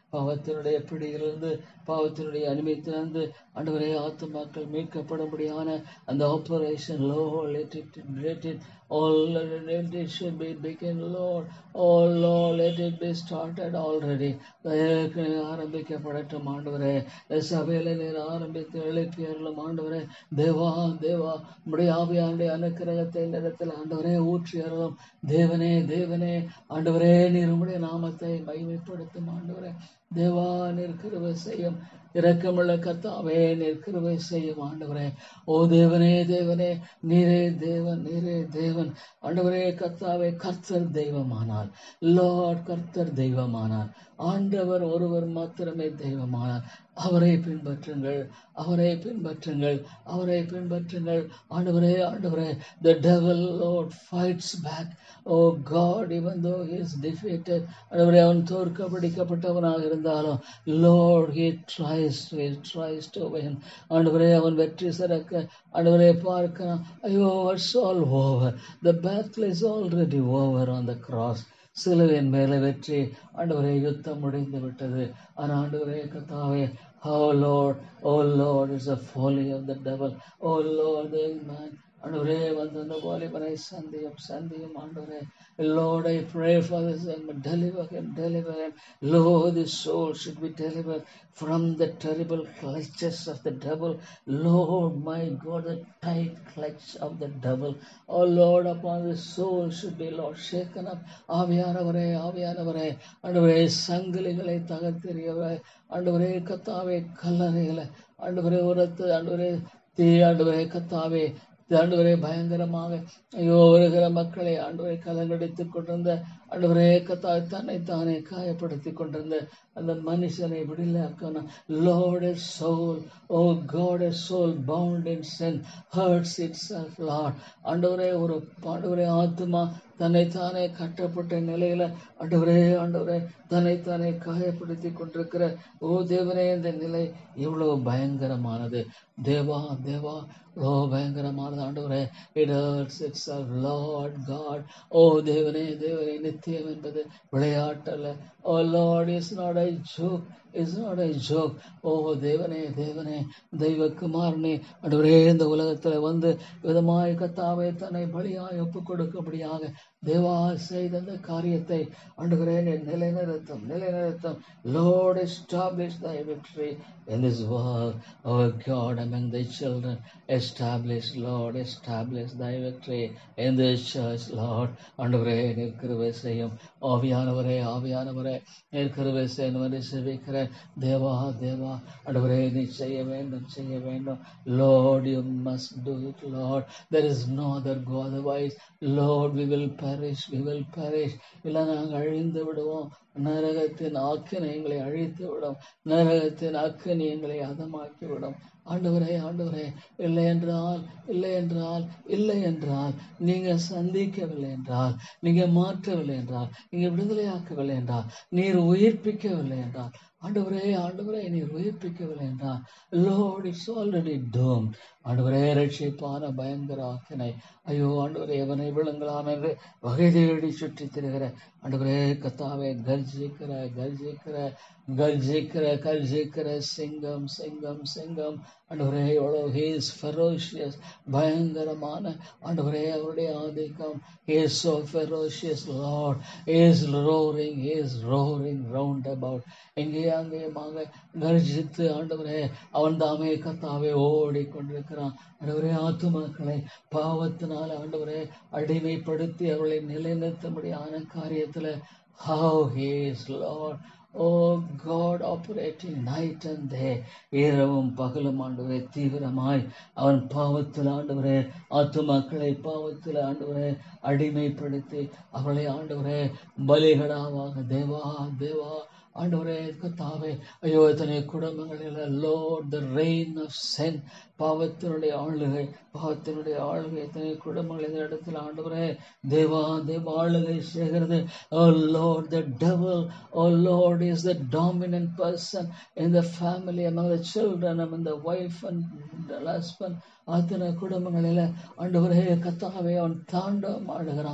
பாவத்தினுடைய பிடியிலிருந்து பாவத்தினுடைய அனுமதித்திலிருந்து ஆண்டவரே ஆத்துமாக்கள் மீட்கப்படும்படியான அந்த operation Lord let it let it all let it should be begin Lord oh Lord let it be started already ஏற்கனவே ஆரம்பிக்கப்படட்டும் ஆண்டவரே சபையில நீர் ஆரம்பித்து எழுப்பியர்களும் ஆண்டவரே தேவா தேவா உடைய ஆவியானுடைய அனுக்கிரகத்தை இந்த இடத்துல ஆண்டவரே ஊற்றியறலும் தேவனே தேவனே ஆண்டவரே நீர் உம்முடைய நாமத்தை மகிமைப்படுத்தும் ஆண்டவரே தேவா நீர் கிருபை செய்யும் இரக்கமுள்ள கர்த்தாவே நீர் கிருபை செய்யும் ஆண்டவரே ஓ தேவனே தேவனே நீரே தேவன் நீரே தேவன் ஆண்டவரே கர்த்தாவே கர்த்தர் தெய்வமானார் லார்ட் கர்த்தர் தெய்வமானார் ஆண்டவர் ஒருவர் மாத்திரமே தெய்வமானார் அவரை பின்பற்றுங்கள் அவரை பின்பற்றுங்கள் அவரை பின்பற்றுங்கள் ஆண்டவரே ஆண்டவரே the devil lord fights back oh god even though he is defeated ஆண்டவரே அவன் தோற்கடிக்கப்பட்டவனாக இருந்தாலும் lord he tries he tries to win ஆண்டவரே அவன் வெற்றி சிறக்க ஆண்டவரே பார்க்கிறான் ஐயோ it's all over the battle is already over on the cross சிலுவையின் மேலே வெற்றி ஆண்டவரே யுத்தம் முடிந்து விட்டது ஆனால் ஆண்டவரே கத்தாவே Oh Lord, oh Lord, it's a folly of the devil. Oh Lord, the man. ஆண்டவரே வந்து அந்த வாலிபனை சந்தியும் சந்தியும் ஆண்டவரே Lord, I pray for this and deliver him, deliver him. Lord, this soul should be delivered from the terrible clutches of the devil. Lord, my God, the tight clutch of the devil. Oh Lord, upon this soul should be, Lord, shaken up. ஆவியானவரே ஆவியானவரே ஆண்டவரே சங்கிலிகளை தகர்த்தெறியவரே ஆண்டவரே கத்தாவே கல்லறைகளை ஆண்டவரே உரத்து ஆண்டவரே தீ ஆண்டவரே கத்தாவே ஆண்டவரே பயங்கரமாக ஐயோ வருகிற மக்களை ஆண்டவரை கலங்கடித்துக் கொண்டிருந்த ஆண்டவரே கத்தா தன்னைத்தானே காயப்படுத்தி கொண்டிருந்த அந்த மனுஷனை விடுதலையாக்கணும் Lord a soul oh God a soul bound in sin hurts itself Lord ஆண்டவரே ஒரு ஆண்டவரே ஆத்மா தன்னைத்தானே கட்டப்பட்ட நிலையில ஆண்டவரே ஆண்டவரே தன்னைத்தானே காயப்படுத்தி கொண்டிருக்கிற ஓ தேவனே இந்த நிலை எவ்வளவு பயங்கரமானது தேவா தேவா ஓ பயங்கரமானது ஆண்டவரே it hurts it's Lord God oh தேவனே தேவனே நித்தியம் என்பது விளையாட்டல்ல oh Lord is not a joke is not a joke oh தேவனே தேவனே தெய்வக்குமாரனே ஆண்டவரே இந்த உலகத்துல வந்து விதமாய் கத்தாவே தன்னை பலியாய் ஒப்பு கொடுக்கும்படியாக தேவா செய்த அந்த காரியத்தை ஆண்டவரே நீர் நிலைநிறுத்தும் நிலைநிறுத்தும் Lord establish thy victory in this world oh god among thy children establish lord establish thy victory in this church lord ஆண்டவரே நீர் கிருபை செய்யும் ஆவியானவரே ஆவியானவரே நீர் கிருபை செய்யும் என்று செபிக்கிற தேவா தேவா ஆண்டவரே நீ செய்ய வேண்டும் செய்ய வேண்டும் lord you must do it lord there is no other god otherwise lord we will perish we will perish இல்லை நாங்கள் அழிந்து விடுவோம் நரகத்தின் ஆக்கினை எங்களை அழித்து விடும் நரகத்தின் அக்கினி எங்களை அதமாக்கி விடும் ஆண்டவரே ஆண்டவரே இல்லை என்றால் இல்லை என்றால் இல்லை என்றால் நீங்க சந்திக்கவில்லை என்றால் நீங்க மாற்றவில்லை என்றால் நீங்க விடுதலையாக்கவில்லை என்றால் நீர் உயிர்ப்பிக்கவில்லை என்றால் ஆண்டவரே ஆண்டவரே நீர் உயிர்ப்பிக்கவில்லை என்றால் லோட் இட்ஸ் ஆல்ரெடி டோம் ஆண்டவரே ரட்சிப்பான பயங்கர ஆக்கினை ஐயோ ஆண்டவரே எவனை விழுங்கலாம் என்று வகை தேடி சுற்றி திரிகிற ஆண்டவரே கத்தாவே கர்ஜிக்கிற கர்ஜிக்கிற கர்ஜிக்கிற கர்ஜிக்கிற சிங்கம் சிங்கம் சிங்கம் ஆண்டவரே எவ்வளோ ஹீஸ் ஃபெரோஷியஸ் பயங்கரமான ஆண்டவரே அவருடைய ஆதிக்கம் is so ferocious Lord is roaring is roaring round about எங்கே அங்கேயுமாக கர்ஜித்து ஆண்டவரே அவன் தாமே கத்தாவே ஓடி கொண்டிருக்கிறான் ஆண்டவரே ஆத்துமாக்களை பாவத்தினால் ஆண்டவரே அடிமைப்படுத்தி அவர்களை நிலைநிறுத்தும்படியான காரியத்துல how he is Lord Oh God operating night and day இரவும் பகலும் ஆண்டவரே தீவிரமாய் அவன் பாவத்தில் ஆண்டவரே ஆத்துமாக்களை பாவத்தில் ஆண்டவரே அடிமைப்படுத்தி அவளை ஆண்டவரே பலிகடாவாக தேவா தேவா ஆண்டவரே கத்தாவே ஐயோ எத்தனை குடும்பங்களில் Lord the reign of sin பாவத்தினுடைய ஆளுகை பாவத்தினுடைய ஆளுகை எத்தனை குடும்பங்கள் இந்த இடத்துல ஆண்டவரே தேவா தேவ ஆளுகை செய்கிறது oh Lord the devil oh Lord is the dominant person in the family among the children among the wife and the husband அத்தனை குடும்பங்களில் ஆண்டவரே கத்தாவே அவன் தாண்டவம் ஆடுகிறான்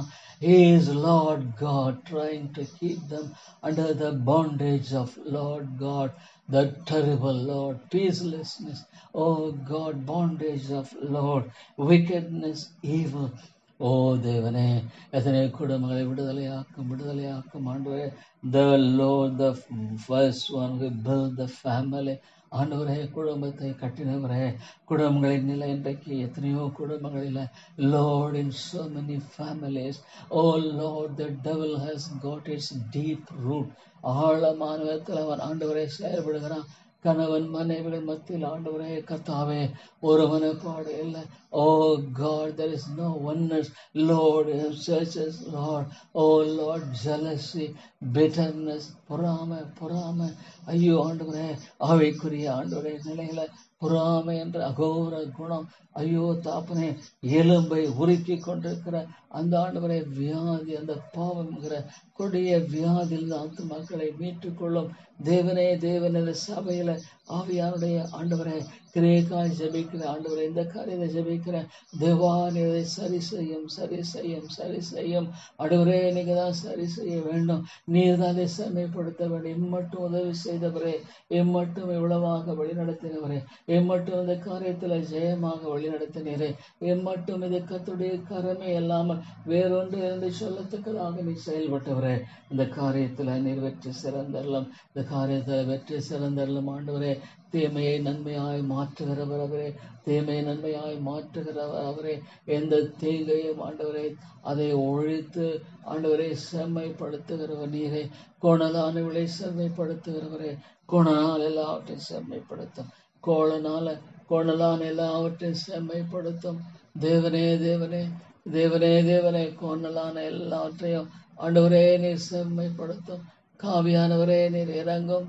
He is Lord God trying to keep them under the bondage of Lord God, the terrible Lord, peacelessness, oh God, bondage of Lord, wickedness, evil. ஓ தேவனே எத்தனை குடும்பங்களை விடுதலையாக்கும் விடுதலையாக்கும் ஆண்டவரே the Lord the first one we build the family ஆண்டவரே குடும்பத்தை கட்டினவரே குடும்பங்களின் நிலை இன்றைக்கு எத்தனையோ குடும்பங்களில் Lord in so many families oh Lord the devil has got its deep root ஆழமான விதத்தில் அவன் ஆண்டவரை செயல்படுகிறான் கணவன் மனைவிகள் மத்தியில் ஆண்டவரே கர்த்தாவே ஒரு மனப்பாடு இல்லை oh God there is no oneness Lord churches Lord oh Lord jealousy bitterness பொறாமை பொறாமை ஐயோ ஆண்டவரே ஆவைக்குரிய ஆண்டவரே நிலையில பொறாமை என்ற அகோர குணம் ஐயோ தாப்பனே எலும்பை உருக்கி கொண்டிருக்கிற அந்த ஆண்டவரை வியாதி அந்த பாவம்ங்கிற கொடிய வியாதியில் அந்த மக்களை மீட்டுக்கொள்ளும் தேவனே தேவனது சபையில ஆவியானுடைய ஆண்டவரை கிரேக்காய் ஜெபிக்கிற ஆண்டவரை இந்த காரியத்தை ஜெபிக்கிற தேவான் இதை சரி செய்யும் சரி செய்யும் சரி செய்யும் ஆண்டவரே நீங்க தான் சரி செய்ய வேண்டும் நீர் தான் அதை செம்மைப்படுத்த வேண்டும் இம்மட்டும் உதவி செய்தவரே எம்மட்டும் இவ்வளவாக வழிநடத்தினவரே எம்மட்டும் இந்த காரியத்தில் ஜெயமாக வழிநடத்தினீரே எம்மட்டும் இது கத்துடைய கரமே இல்லாமல் வேறொன்று என்று சொல்லத்தக்கதாக நீ செயல்பட்டவரே இந்த காரியத்தில் நீர் வெற்றி சிறந்தரலாம் இந்த காரியத்தில் வெற்றி சிறந்தரலாம் ஆண்டவரே தீமையை நன்மையாய் மாற்றுகிறவர் அவரே தீமையை நன்மையாய் மாற்றுகிறவர் அவரே எந்த தீங்கையும் ஆண்டவரே அதை ஒழித்து ஆண்டவரை செம்மைப்படுத்துகிறவர் நீரே கோணலானவளை செம்மைப்படுத்துகிறவரே கோணனால் எல்லாவற்றையும் செம்மைப்படுத்தும் கோணனால கோணலான எல்லாவற்றையும் செம்மைப்படுத்தும் தேவனே தேவனே தேவனே தேவனே கோணலான எல்லாவற்றையும் ஆண்டவரே நீர் செம்மைப்படுத்தும் காவியானவரே நீர் இறங்கும்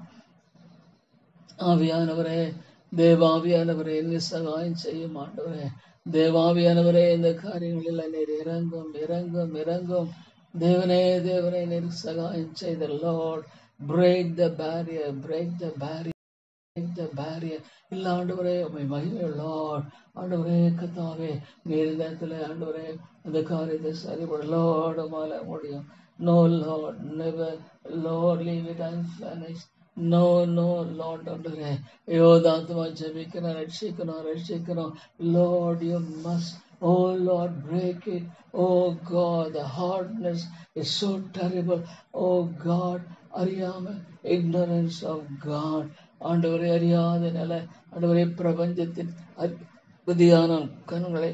ஆவியானவரே தேவாவியானவரே நீ சகாயம் செய்யும் ஆண்டவரே தேவாவியானவரே இந்த காரியங்களில் நீர் இறங்கும் இறங்கும் இறங்கும் தேவனே தேவனே நீர் சகாயம் செய்த Lord break the barrier break the barrier break the barrier இல்ல ஆண்டவரே உமை மகிமை லார்ட் ஆண்டவரே கத்தாவே நீர் இந்த இடத்துல ஆண்டவரே அந்த காரியத்தை சரிபட லார்ட் உமால முடியும் no Lord never Lord leave it unfinished no no Lord ஆண்டவரே ஐயோ தாத்துமா ஜெபிக்கணும் ரட்சிக்கணும் ரட்சிக்கணும் Lord you must Oh Lord, break it. Oh God, the hardness is so terrible. Oh God, அறியாம ignorance of God. ஆண்டவரை அறியாத நில ஆண்டவரை பிரபஞ்சத்தின் புதியான கண்களை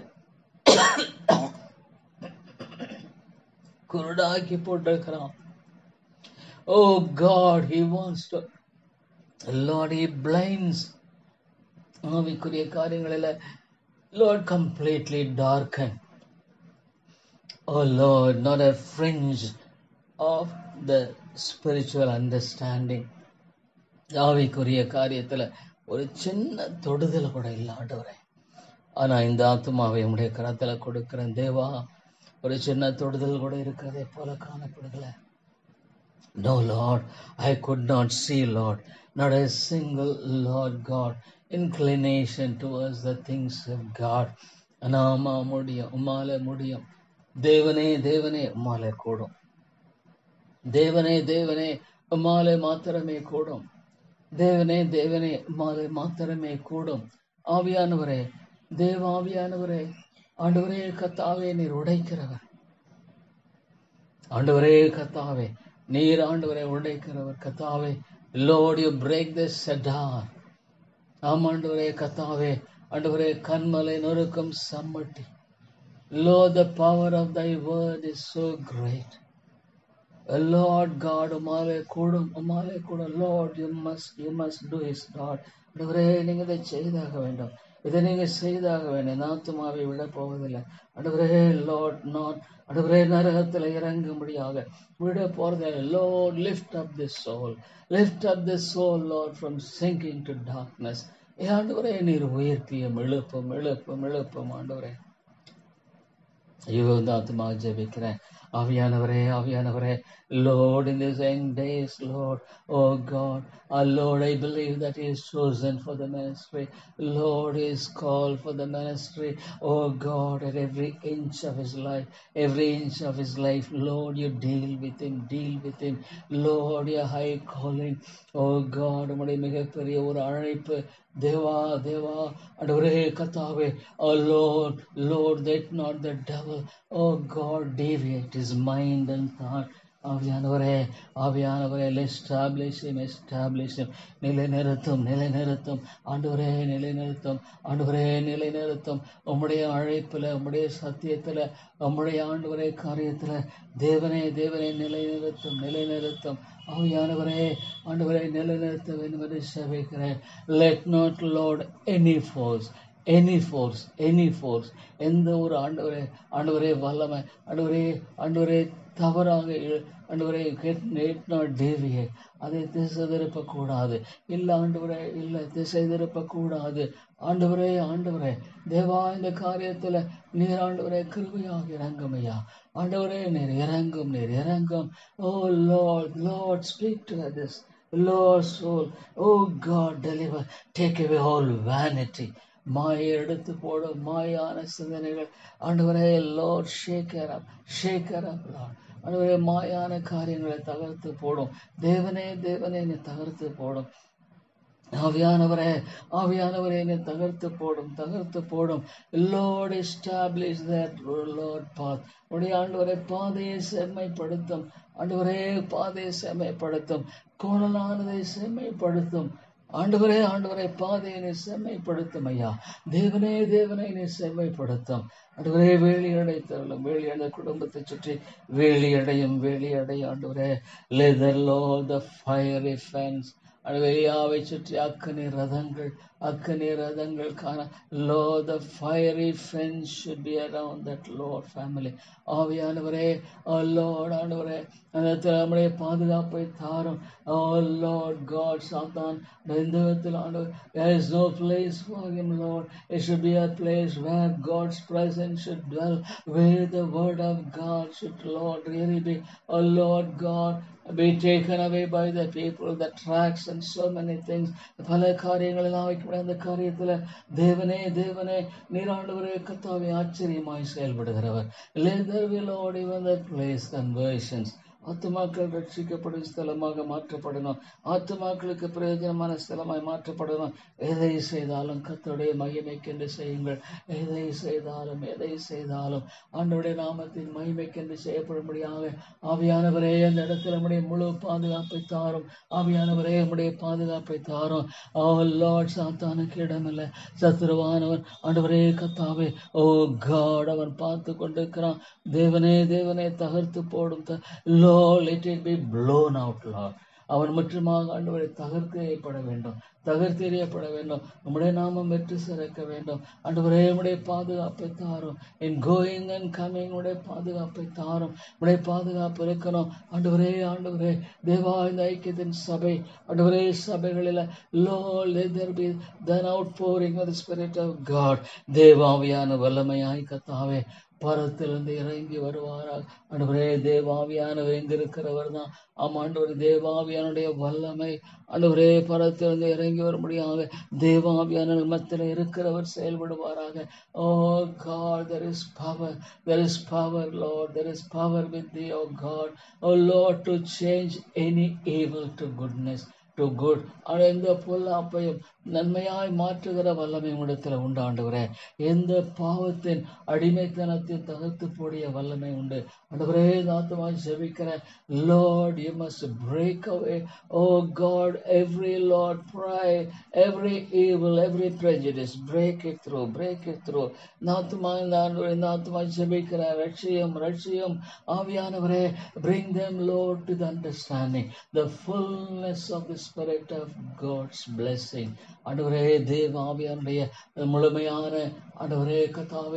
குருடாக்கி போட்டிருக்கிறான் oh God he wants to Lord he blinds ஆவிக்குரிய காரியங்களில் Lord completely darken oh Lord not a fringe of the spiritual understanding ஆவிக்குரிய காரியத்துல ஒரு சின்ன தொடுதல் கூட இல்லை ஆண்டவரே ஆனா இந்த ஆத்மாவை உடைய கரத்துல கொடுக்கிறேன் தேவா ஒரு சின்ன தொடுதல் கூட இருக்கிறதே போல காணப்படுகல No, Lord, I could not see, Lord, not a single, Lord God, inclination towards the things of God. அனாமா முடியும் உம்மால முடியும் தேவனே தேவனே உம்மால கூடும் தேவனே தேவனே உம்மாலே மாத்திரமே கூடும் தேவனே தேவனே உம்மாலே மாத்திரமே கூடும் ஆவியானவரே தேவாவியானவரே ஆண்டவரே கத்தாவே நீர் உடைக்கிறவர் ஆண்டவரே கத்தாவே நீர் ஆண்டவரை உடைக்கிறவர் கத்தாவே Lord you break the cedar ஆமாண்டவரே கத்தாவே ஆண்டவரே கண்மலை நொறுக்கும் சம்மட்டி Lord the power of thy word is so great Lord God உமாலே கூடும் உமாலே கூடும் Lord you must you must do is Lord ஆண்டவரே நீங்க இதை செய்தாக வேண்டும் இதை நீங்க செய்தாக வேண்டும் நாத்துமாவை விட போவதில்லை ஆண்டவரே லார்ட் நாட் ஆண்டவரே நரகத்தில் இறங்கும்படியாக விட போறதில்லை Lord lift up the soul lift up the soul Lord from sinking to darkness ஆண்டவரே நீர் உயர்த்தியும் எழுப்பும் எழுப்பும் எழுப்பும் ஆண்டவரே ஐயோ இந்த ஆத்மா ஜெபிக்கிறேன் ஆவியானவரே ஆவியானவரே Lord, in these end days, Lord, oh God, our Lord, I believe that He is chosen for the ministry. Lord, He is called for the ministry. Oh God, at every inch of His life, every inch of His life, Lord, you deal with Him, deal with Him. Lord, your high calling, oh God, உம்முடைய மிகப்பெரிய ஒரு அழைப்பு தேவா தேவா அடவரே கத்தாவே oh Lord, Lord, that not the devil, oh God, deviate his mind and thought. ஆவியானவரே ஆவியானவரே establish establish நிலைநிறுத்தும் நிலைநிறுத்தும் ஆண்டவரே நிலைநிறுத்தும் ஆண்டவரே நிலைநிறுத்தும் உம்முடைய அழைப்புல உம்முடைய சத்தியத்துல உம்முடைய ஆண்டவரே காரியத்துல தேவனே தேவனே நிலைநிறுத்தும் நிலைநிறுத்தும் ஆவியானவரே ஆண்டவரை நிலைநிறுத்த வேண்டும் என்று சேவிக்கிறேன் let not Lord any force any force any force எந்த ஒரு ஆண்டவரே ஆண்டவரே வல்லமை ஆண்டவரே ஆண்டவரே தவறாக இழ- ஆண்டவரே கெட் நேட் நாட் டேவியே அதை திசை திருப்பக்கூடாது இல்லை ஆண்டவரே இல்லை திசை திருப்பக்கூடாது ஆண்டவரே ஆண்டவரே தேவா இந்த காரியத்துல நீர் ஆண்டவரே கிருபையாக இறங்கும் ஐயா ஆண்டவரே நீர் இறங்கும் நீர் இறங்கும் oh Lord Lord speak to this Lord soul, oh God, deliver, take away all vanity. மாயை எடுத்து போடும் மாயான சிந்தனைகள் ஆண்டவரே Lord shake her up shake her up Lord ஆண்டவரே மாயான காரியங்களை தகர்த்து போடும் தேவனே தேவனே என்னை தகர்த்து போடும் ஆவியானவரே ஆவியானவரே என்னை தகர்த்து போடும் தகர்த்து போடும் Lord establish that Lord path உடைய ஆண்டவரை பாதையை செம்மைப்படுத்தும் ஆண்டவரே பாதையை செம்மைப்படுத்தும் கோணலானதை செம்மைப்படுத்தும் ஆண்டவரே ஆண்டவரே பாதையினை செம்மைப்படுத்தும் ஐயா தேவனே தேவனை நீ செம்மைப்படுத்தும் ஆண்டவரே வேலியடை தரலும் வேலியடை குடும்பத்தை சுற்றி வேலியடையும் வேலியடை ஆண்டவரே let there Lord the fire fence அவையாவை சுற்றி அக்கனி ரதங்கள் அக்கனி ரதங்கள் காண Lord the fiery fence should be around that Lord family ஆவியானவரே ஓ லார்ட் ஆண்டவரே அந்த இடத்துல நம்முடைய பாதுகாப்பை தாரும் ஓ லார்ட் காட் சாத்தான் இந்த விதத்தில் ஆண்டவர் there is no place for him lord it should be a place where god's presence should dwell where the word of god should lord really be oh lord god be taken away by the people, the tracks and so many things. பல காரியங்கள் எல்லாம் வைக்கப்பட அந்த காரியத்துல தேவனே தேவனே நீராண்டவரே கத்தாவை ஆச்சரியமாய் செயல்படுகிறவர் Let there be Lord even the place conversions. ஆத்துமாக்கள் ரட்சிக்கப்படும் ஸ்தலமாக மாற்றப்படணும் ஆத்துமாக்களுக்கு பிரயோஜனமான ஸ்தலமாய் மாற்றப்படணும் எதை செய்தாலும் கத்தருடைய மகிமைக்கென்று செய்யுங்கள் எதை செய்தாலும் எதை செய்தாலும் ஆண்டவருடைய நாமத்தின் மகிமைக்கென்று செய்யப்படும்படியாக ஆவியானவரே அந்த இடத்துல நம்முடைய முழு பாதுகாப்பை தாரும் ஆவியானவரே நம்முடைய பாதுகாப்பை தாரும் ஓ லார்ட் சாத்தானுக்கு இடமில்லை சத்துருவானவன் ஆண்டவரே கத்தாவே ஓ காட் அவன் பார்த்து கொண்டிருக்கிறான் தேவனே தேவனே தகர்த்து போடும் Lord let it be blown out Lord அவன் முற்றுமாக ஆண்டவரை தகர்த்தெறியப்பட வேண்டும் தகர்த்தெறியப்பட வேண்டும் நம்முடைய நாமம் வெற்றி சிறக்க வேண்டும் ஆண்டவரே உடைய பாதுகாப்பை தாரும் என் கோயிங் அண்ட் கமிங் உடைய பாதுகாப்பை தாரும் உடைய பாதுகாப்பு இருக்கணும் ஆண்டவரே ஆண்டவரே தேவா இந்த ஐக்கியத்தின் சபை ஆண்டவரே சபைகளில் Lord let there be then outpouring of the spirit of God தேவாவியான வல்லமையாய் கத்தாவே பரத்திலிருந்து இறங்கி வருவாராக ஆண்டவரே தேவாவியானவர் எங்கிருக்கிறவர் தான் ஆமா ஆண்டவர் தேவாவியானுடைய வல்லமை ஆண்டவரே பரத்திலிருந்து இறங்கி வரும்படியாக தேவாவியான மத்தியில் இருக்கிறவர் செயல்படுவாராக oh God there is power there is power lord there is power with thee oh god oh lord to change any evil to goodness to good எந்த பொல்லாப்பையும் நன்மையாய் மாற்றுகிற வல்லமை உடத்துல உண்டு ஆண்டவரே எந்த பாவத்தின் அடிமைத்தனத்தின் தகர்த்து போடிய வல்லமை உண்டு ஆண்டவரே நாத்தமாய் ஜெபிக்கிறேன் lord you must break away O God every lord pride every evil every prejudice break it through break it through நாத்துமாய் ஆண்டவரே நாத்துமாய் ஜெபிக்கிறேன் ரட்சியம் ரட்சியம் ஆவியானவரே bring them lord to the understanding the fullness of the spirit of god's blessing ஆண்டவரே தேவ ஆவியானுடைய முழுமையான ஆண்டவரே கத்தாவே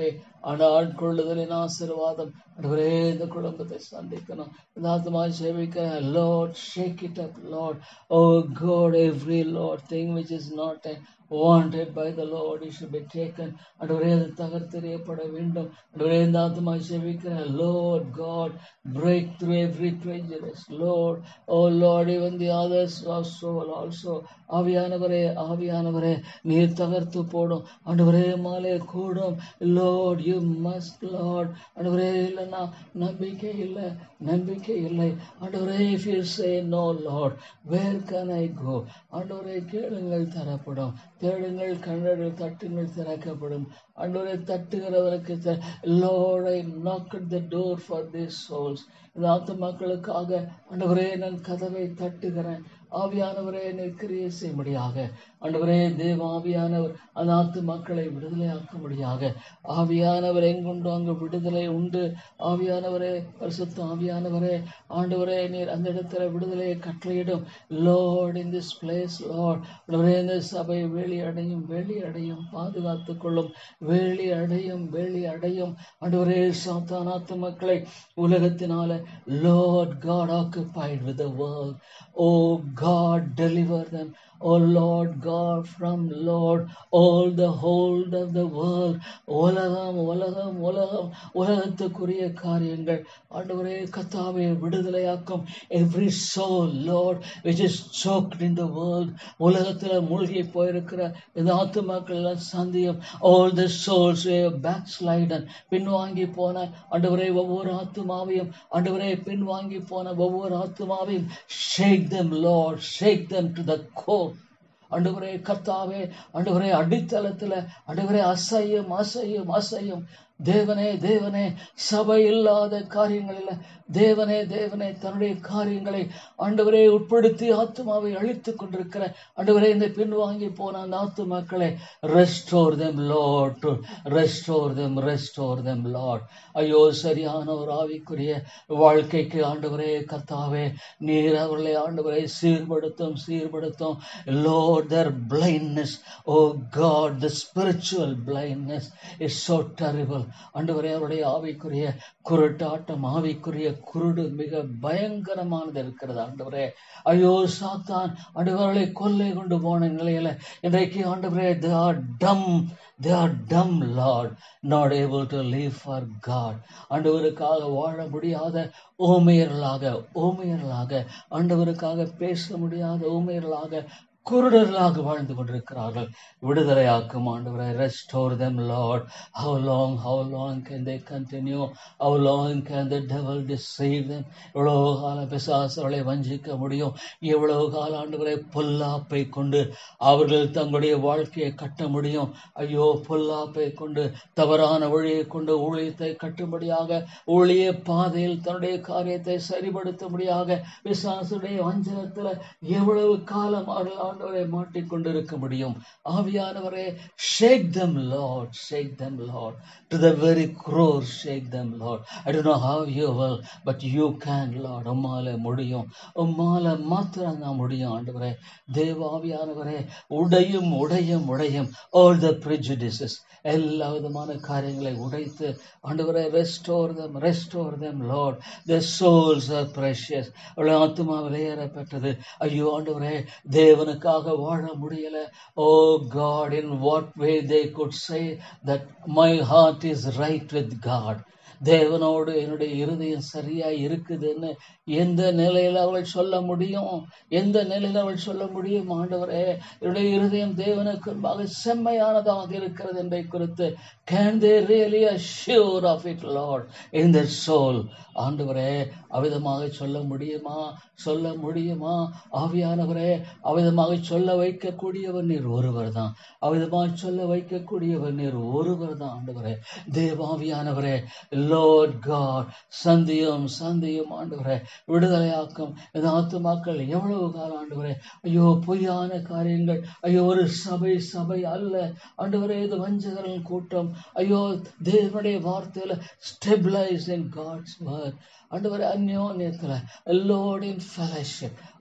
ஆனா ஆட்கொள்ளுதலின் ஆசீர்வாதம் ஆண்டவரே இந்த குடும்பத்தை சந்திக்கணும் இந்த ஆத்மா சேவிக்க lord shake it up lord O God every lord thing which is not wanted by the Lord, it should be taken. ஆண்டவரே அது தகர்த்தெறியப்பட வேண்டும் ஆண்டவரே இந்த ஆத்மா செவிக்கிற Lord God, break through every prejudice. Lord, oh Lord, even the others of soul also. ஆவியானவரே ஆவியானவரே நீர் தகர்த்து போடும் ஆண்டவரே மாலே கூடும் Lord, you must, Lord. ஆண்டவரே இல்லைன்னா நம்பிக்கை இல்லை நம்பிக்கை இல்லை ஆண்டவரே if you say no, Lord, where can I go? ஆண்டவரே கேளுங்கள் தரப்படும் தேடுங்கள் கண்டர்கள் தட்டுங்கள் திறக்கப்படும் ஆண்டவரை தட்டுகிறவருக்கு lord I knock the door for this souls இந்த ஆத்துமாக்களுக்காக ஆண்டவரே நான் கதவை தட்டுகிறேன் ஆவியானவரே என்னை கிரியை செய்யும்படியாக ஆண்டவரே தேவ ஆவியானவர் அந்த ஆத்து மக்களை விடுதலையாக்கும்படியாக ஆவியானவர் எங்குண்டு அங்கு விடுதலை உண்டு ஆவியானவரே பரிசுத்த ஆவியானவரே ஆண்டவரே நீர் அந்த இடத்துல விடுதலையை கட்டளையிடும் lord in this place lord ஆண்டவரே இந்த சபை வேலி அடையும் வேலி அடையும் பாதுகாத்துக் கொள்ளும் வேலி அடையும் வேலி அடையும் ஆண்டவரே சாத்தானாத்து மக்களை உலகத்தினால lord God occupied with the world O God deliver them O Lord God, from Lord, all the hold of the world, உலகம் உலகம் உலகம் உலகத்துக்குரிய காரியங்கள் ஆண்டவரே கத்தாவே விடுதலையாக்கும் every soul Lord which is choked in the world உலகத்துல மூழ்கி போயிருக்கிற இந்த ஆத்துமாக்கள் எல்லாம் சந்தியும் all the souls who have backslidden பின்வாங்கி போன ஆண்டவரே ஒவ்வொரு ஆத்துமாவையும் ஆண்டவரே பின்வாங்கி போன ஒவ்வொரு ஆத்துமாவையும் shake them Lord shake them to the core ஆண்டவரே கர்த்தாவே ஆண்டவரே அடித்தளத்துல ஆண்டவரே அசையும் அசையும் அசையும் தேவனே தேவனே சபை இல்லாத காரியங்களில் தேவனே தேவனே தன்னுடைய காரியங்களை ஆண்டவரே உட்படுத்தி ஆத்மாவை அழித்துக் கொண்டிருக்கிற ஆண்டவரே இந்த பின்வாங்கி போன அந்த ஆத்துமாக்களை restore them lord to restore them restore them lord ஐயோ சரியான ஒரு ஆவிக்குரிய வாழ்க்கைக்கு ஆண்டவரே கர்த்தாவே நீர் அவர்களை ஆண்டவரை சீர்படுத்தும் சீர்படுத்தும் lord their blindness oh god the spiritual blindness is so terrible ஆண்டவரே அவருடைய ஆவிக்குரிய குருட்டாட்டம் ஆவிக்குரிய குருடு மிக பயங்கரமானது இருக்கிறது ஆண்டவரே ஐயோ சாத்தான் ஆண்டவர்களை கொள்ளை கொண்டு போன நிலையில இன்றைக்கு ஆண்டவரே they are dumb they are dumb lord not able to live for god ஆண்டவருக்காக வாழ முடியாத ஓமையர்களாக ஓமையர்களாக ஆண்டவருக்காக பேச முடியாத ஓமையர்களாக குருடர்களாக வாழ்ந்து கொண்டிருக்கிறார்கள் விடுதலையாக்கும் ஆண்டவரை restore them lord how long how long can they continue how long can the devil deceive them எவ்வளவு காலம் பிசாசர்களை வஞ்சிக்க முடியும் எவ்வளவு கால ஆண்டவரை பொல்லாப்பை கொண்டு அவர்கள் தங்களுடைய வாழ்க்கையை கட்ட முடியும் ஐயோ பொல்லாப்பை கொண்டு தவறான வழியை கொண்டு ஊழியத்தை கட்டும்படியாக ஊழிய பாதையில் தன்னுடைய காரியத்தை சரிபடுத்தும்படியாக பிசாசுடைய வஞ்சனத்துல எவ்வளவு காலம் அவர்கள் ஆண்டவரை மாட்டிக்கொண்டிருக்க முடியும் ஆவியானவரே shake them lord shake them lord to the very core shake them lord I don't know how you will but you can lord உம்மால முடியும் உம்மால மாத்திரம் தான் முடியும் ஆண்டவரே தேவாவியானவரே உடையும் உடையும் உடையும் ஆல் த ப்ரிஜுடிசஸ் எல்லா விதமான காரியங்களை உடைத்து ஆண்டவரே restore them restore them lord the souls are precious அவளை ஆத்மா விலையேறப்பட்டது ஐயோ ஆண்டவரே தேவனுக்காக வாழ முடியல O God in what way they could say that my heart is right with God தேவனோடு என்னுடைய இருதயம் சரியா இருக்குதுன்னு எந்த நிலையில அவள் சொல்ல முடியும் எந்த நிலையில அவள் சொல்ல முடியும் ஆண்டவரே என்னுடைய இருதயம் தேவனுக்கு முன்பாக செம்மையானதாக இருக்கிறது என்பதை குறித்து can they really assure of it lord in the soul ஆண்டவரே அவிதமாக சொல்ல முடியுமா சொல்ல முடியுமா ஆவியானவரே அவிதமாக சொல்ல வைக்கக்கூடியவர் நீர் ஒருவர் தான் அவிதமாக சொல்ல வைக்கக்கூடியவர் நீர் ஒருவர் தான் ஆண்டவரே தேவாவியானவரே லார்ட் காட் சந்தியும் சந்தியும் ஆண்டவரே விடுதலையாக்கும் இந்த ஆத்துமாக்கள் எவ்வளவு காலம் ஆண்டவரே ஐயோ பொய்யான காரியங்கள் ஐயோ ஒரு சபை சபை அல்ல ஆண்டவரே இது வஞ்சகரின் கூட்டம் ஐயோ தேவனுடைய வார்த்தையில ஸ்டெபிளைஸ் இன் காட்ஸ் வேர்ட் ஆண்டவரே அந்யோன்யத்துல லோட் இன் ஃபெலோஷிப்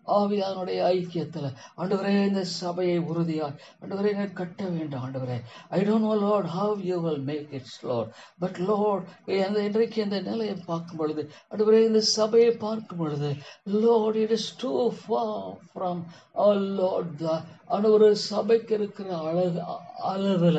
ஆவியானுடைய ஐக்கியத்துல ஆண்டவரே இந்த சபையை உறுதியாய் ஆண்டவரே நீர் கட்ட வேண்டும் ஆண்டவரே I don't know lord how you will make its lord but lord அந்த இன்றைக்கு இந்த நிலையை பார்க்கும் பொழுது ஆண்டவரே இந்த சபையை பார்க்கும் பொழுது lord it is too far from lord ஆண்டவர் சபைக்கு இருக்கிற அழகு அளவுல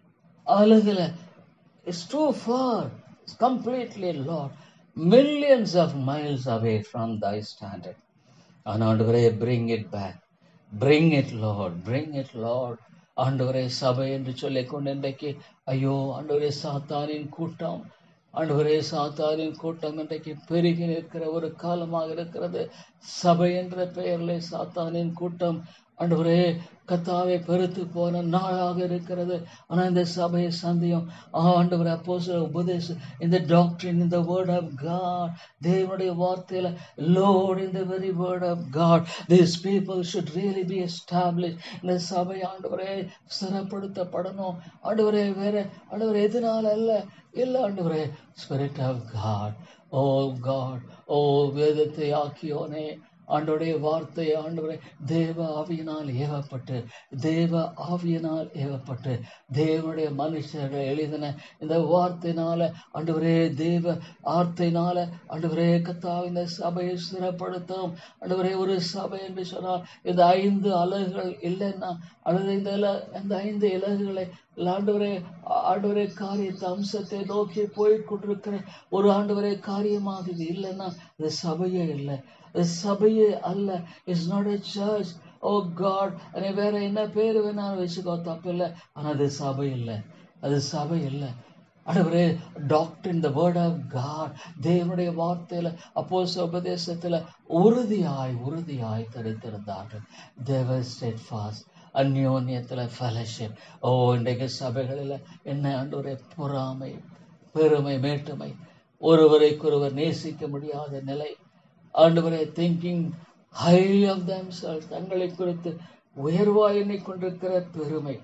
அழகுல it's too far completely lord millions of miles away from thy standard. ஆண்டவரே bring it back. Bring it, Lord. Bring it, Lord. ஆண்டவரே சபை என்று சொல்லிக் கொண்டு இன்றைக்கு ஐயோ ஆண்டவரே சாத்தானின் கூட்டம் ஆண்டவரே சாத்தானின் கூட்டம் இன்றைக்கு பெருகி நிற்கிற ஒரு காலமாக இருக்கிறது சபை என்ற பெயரிலே சாத்தானின் கூட்டம் ஆண்டவரே கத்தாவை பெருத்து போன நாளாக இருக்கிறது ஆனா இந்த சபையை சந்தையும் ஆண்டவர் அப்போ உபதேசம் இந்த டாக்டரின் இந்த வேர்ட் ஆஃப் காட் தேவனுடைய வார்த்தையில லோட் இந்த very word of God this people should really be establish இந்த சபை ஆண்டவரே சிறப்படுத்தப்படணும் ஆண்டவரே வேற ஆண்டவர் எதனால அல்ல இல்ல ஆண்டவரே spirit of God O God O வேதத்தை ஆக்கியோனே ஆண்டோடைய வார்த்தை ஆண்டவரே தேவ ஆவியினால் ஏவப்பட்டு தேவ ஆவியினால் ஏவப்பட்டு தேவனுடைய மனுஷர்கள் எழுதின இந்த வார்த்தையினால ஆண்டவரே தேவ வார்த்தையினால ஆண்டவரே கத்தா இந்த சபையை சிறப்படுத்தும் ஆண்டவரே ஒரு சபை என்று சொன்னால் இந்த ஐந்து அலகுகள் இல்லைன்னா அல்லது இந்த இல இந்த ஐந்து இலகுகளை ஆண்டவரே ஆண்டவரே காரியத்தை அம்சத்தை நோக்கி போய் கொண்டிருக்கிற ஒரு ஆண்டவரே காரியமாக இது இல்லைன்னா இது சபையே இல்லை இது சபையே அல்ல it's not a church O God நீ வேற என்ன பேர் வேணாலும் வச்சுக்கோ தப்பு இல்லை ஆனா அது சபை இல்லை அது சபை இல்லை ஆண்டவரே டாக்டர் இந்த வேர்ட் ஆஃப் காட் தேவனுடைய வார்த்தையில அப்போ உபதேசத்துல உறுதியாய் உறுதியாய் தரித்திருந்தார்கள் தேவர் ஸ்டேட் ஃபாஸ்ட் அந்யோன்யத்துல ஃபெலோஷிப் ஓ இன்றைக்கு சபைகளில் என்ன ஆண்டவரே பொறாமை பெருமை மேட்டுமை ஒருவரைக்கொருவர் நேசிக்க முடியாத நிலை ஆண்டவரே திங்கிங் ஹைலி ஆஃப் themselves தங்களை குறித்து உயர்வாய் எண்ணிக்கொண்டிருக்கிற பெருமை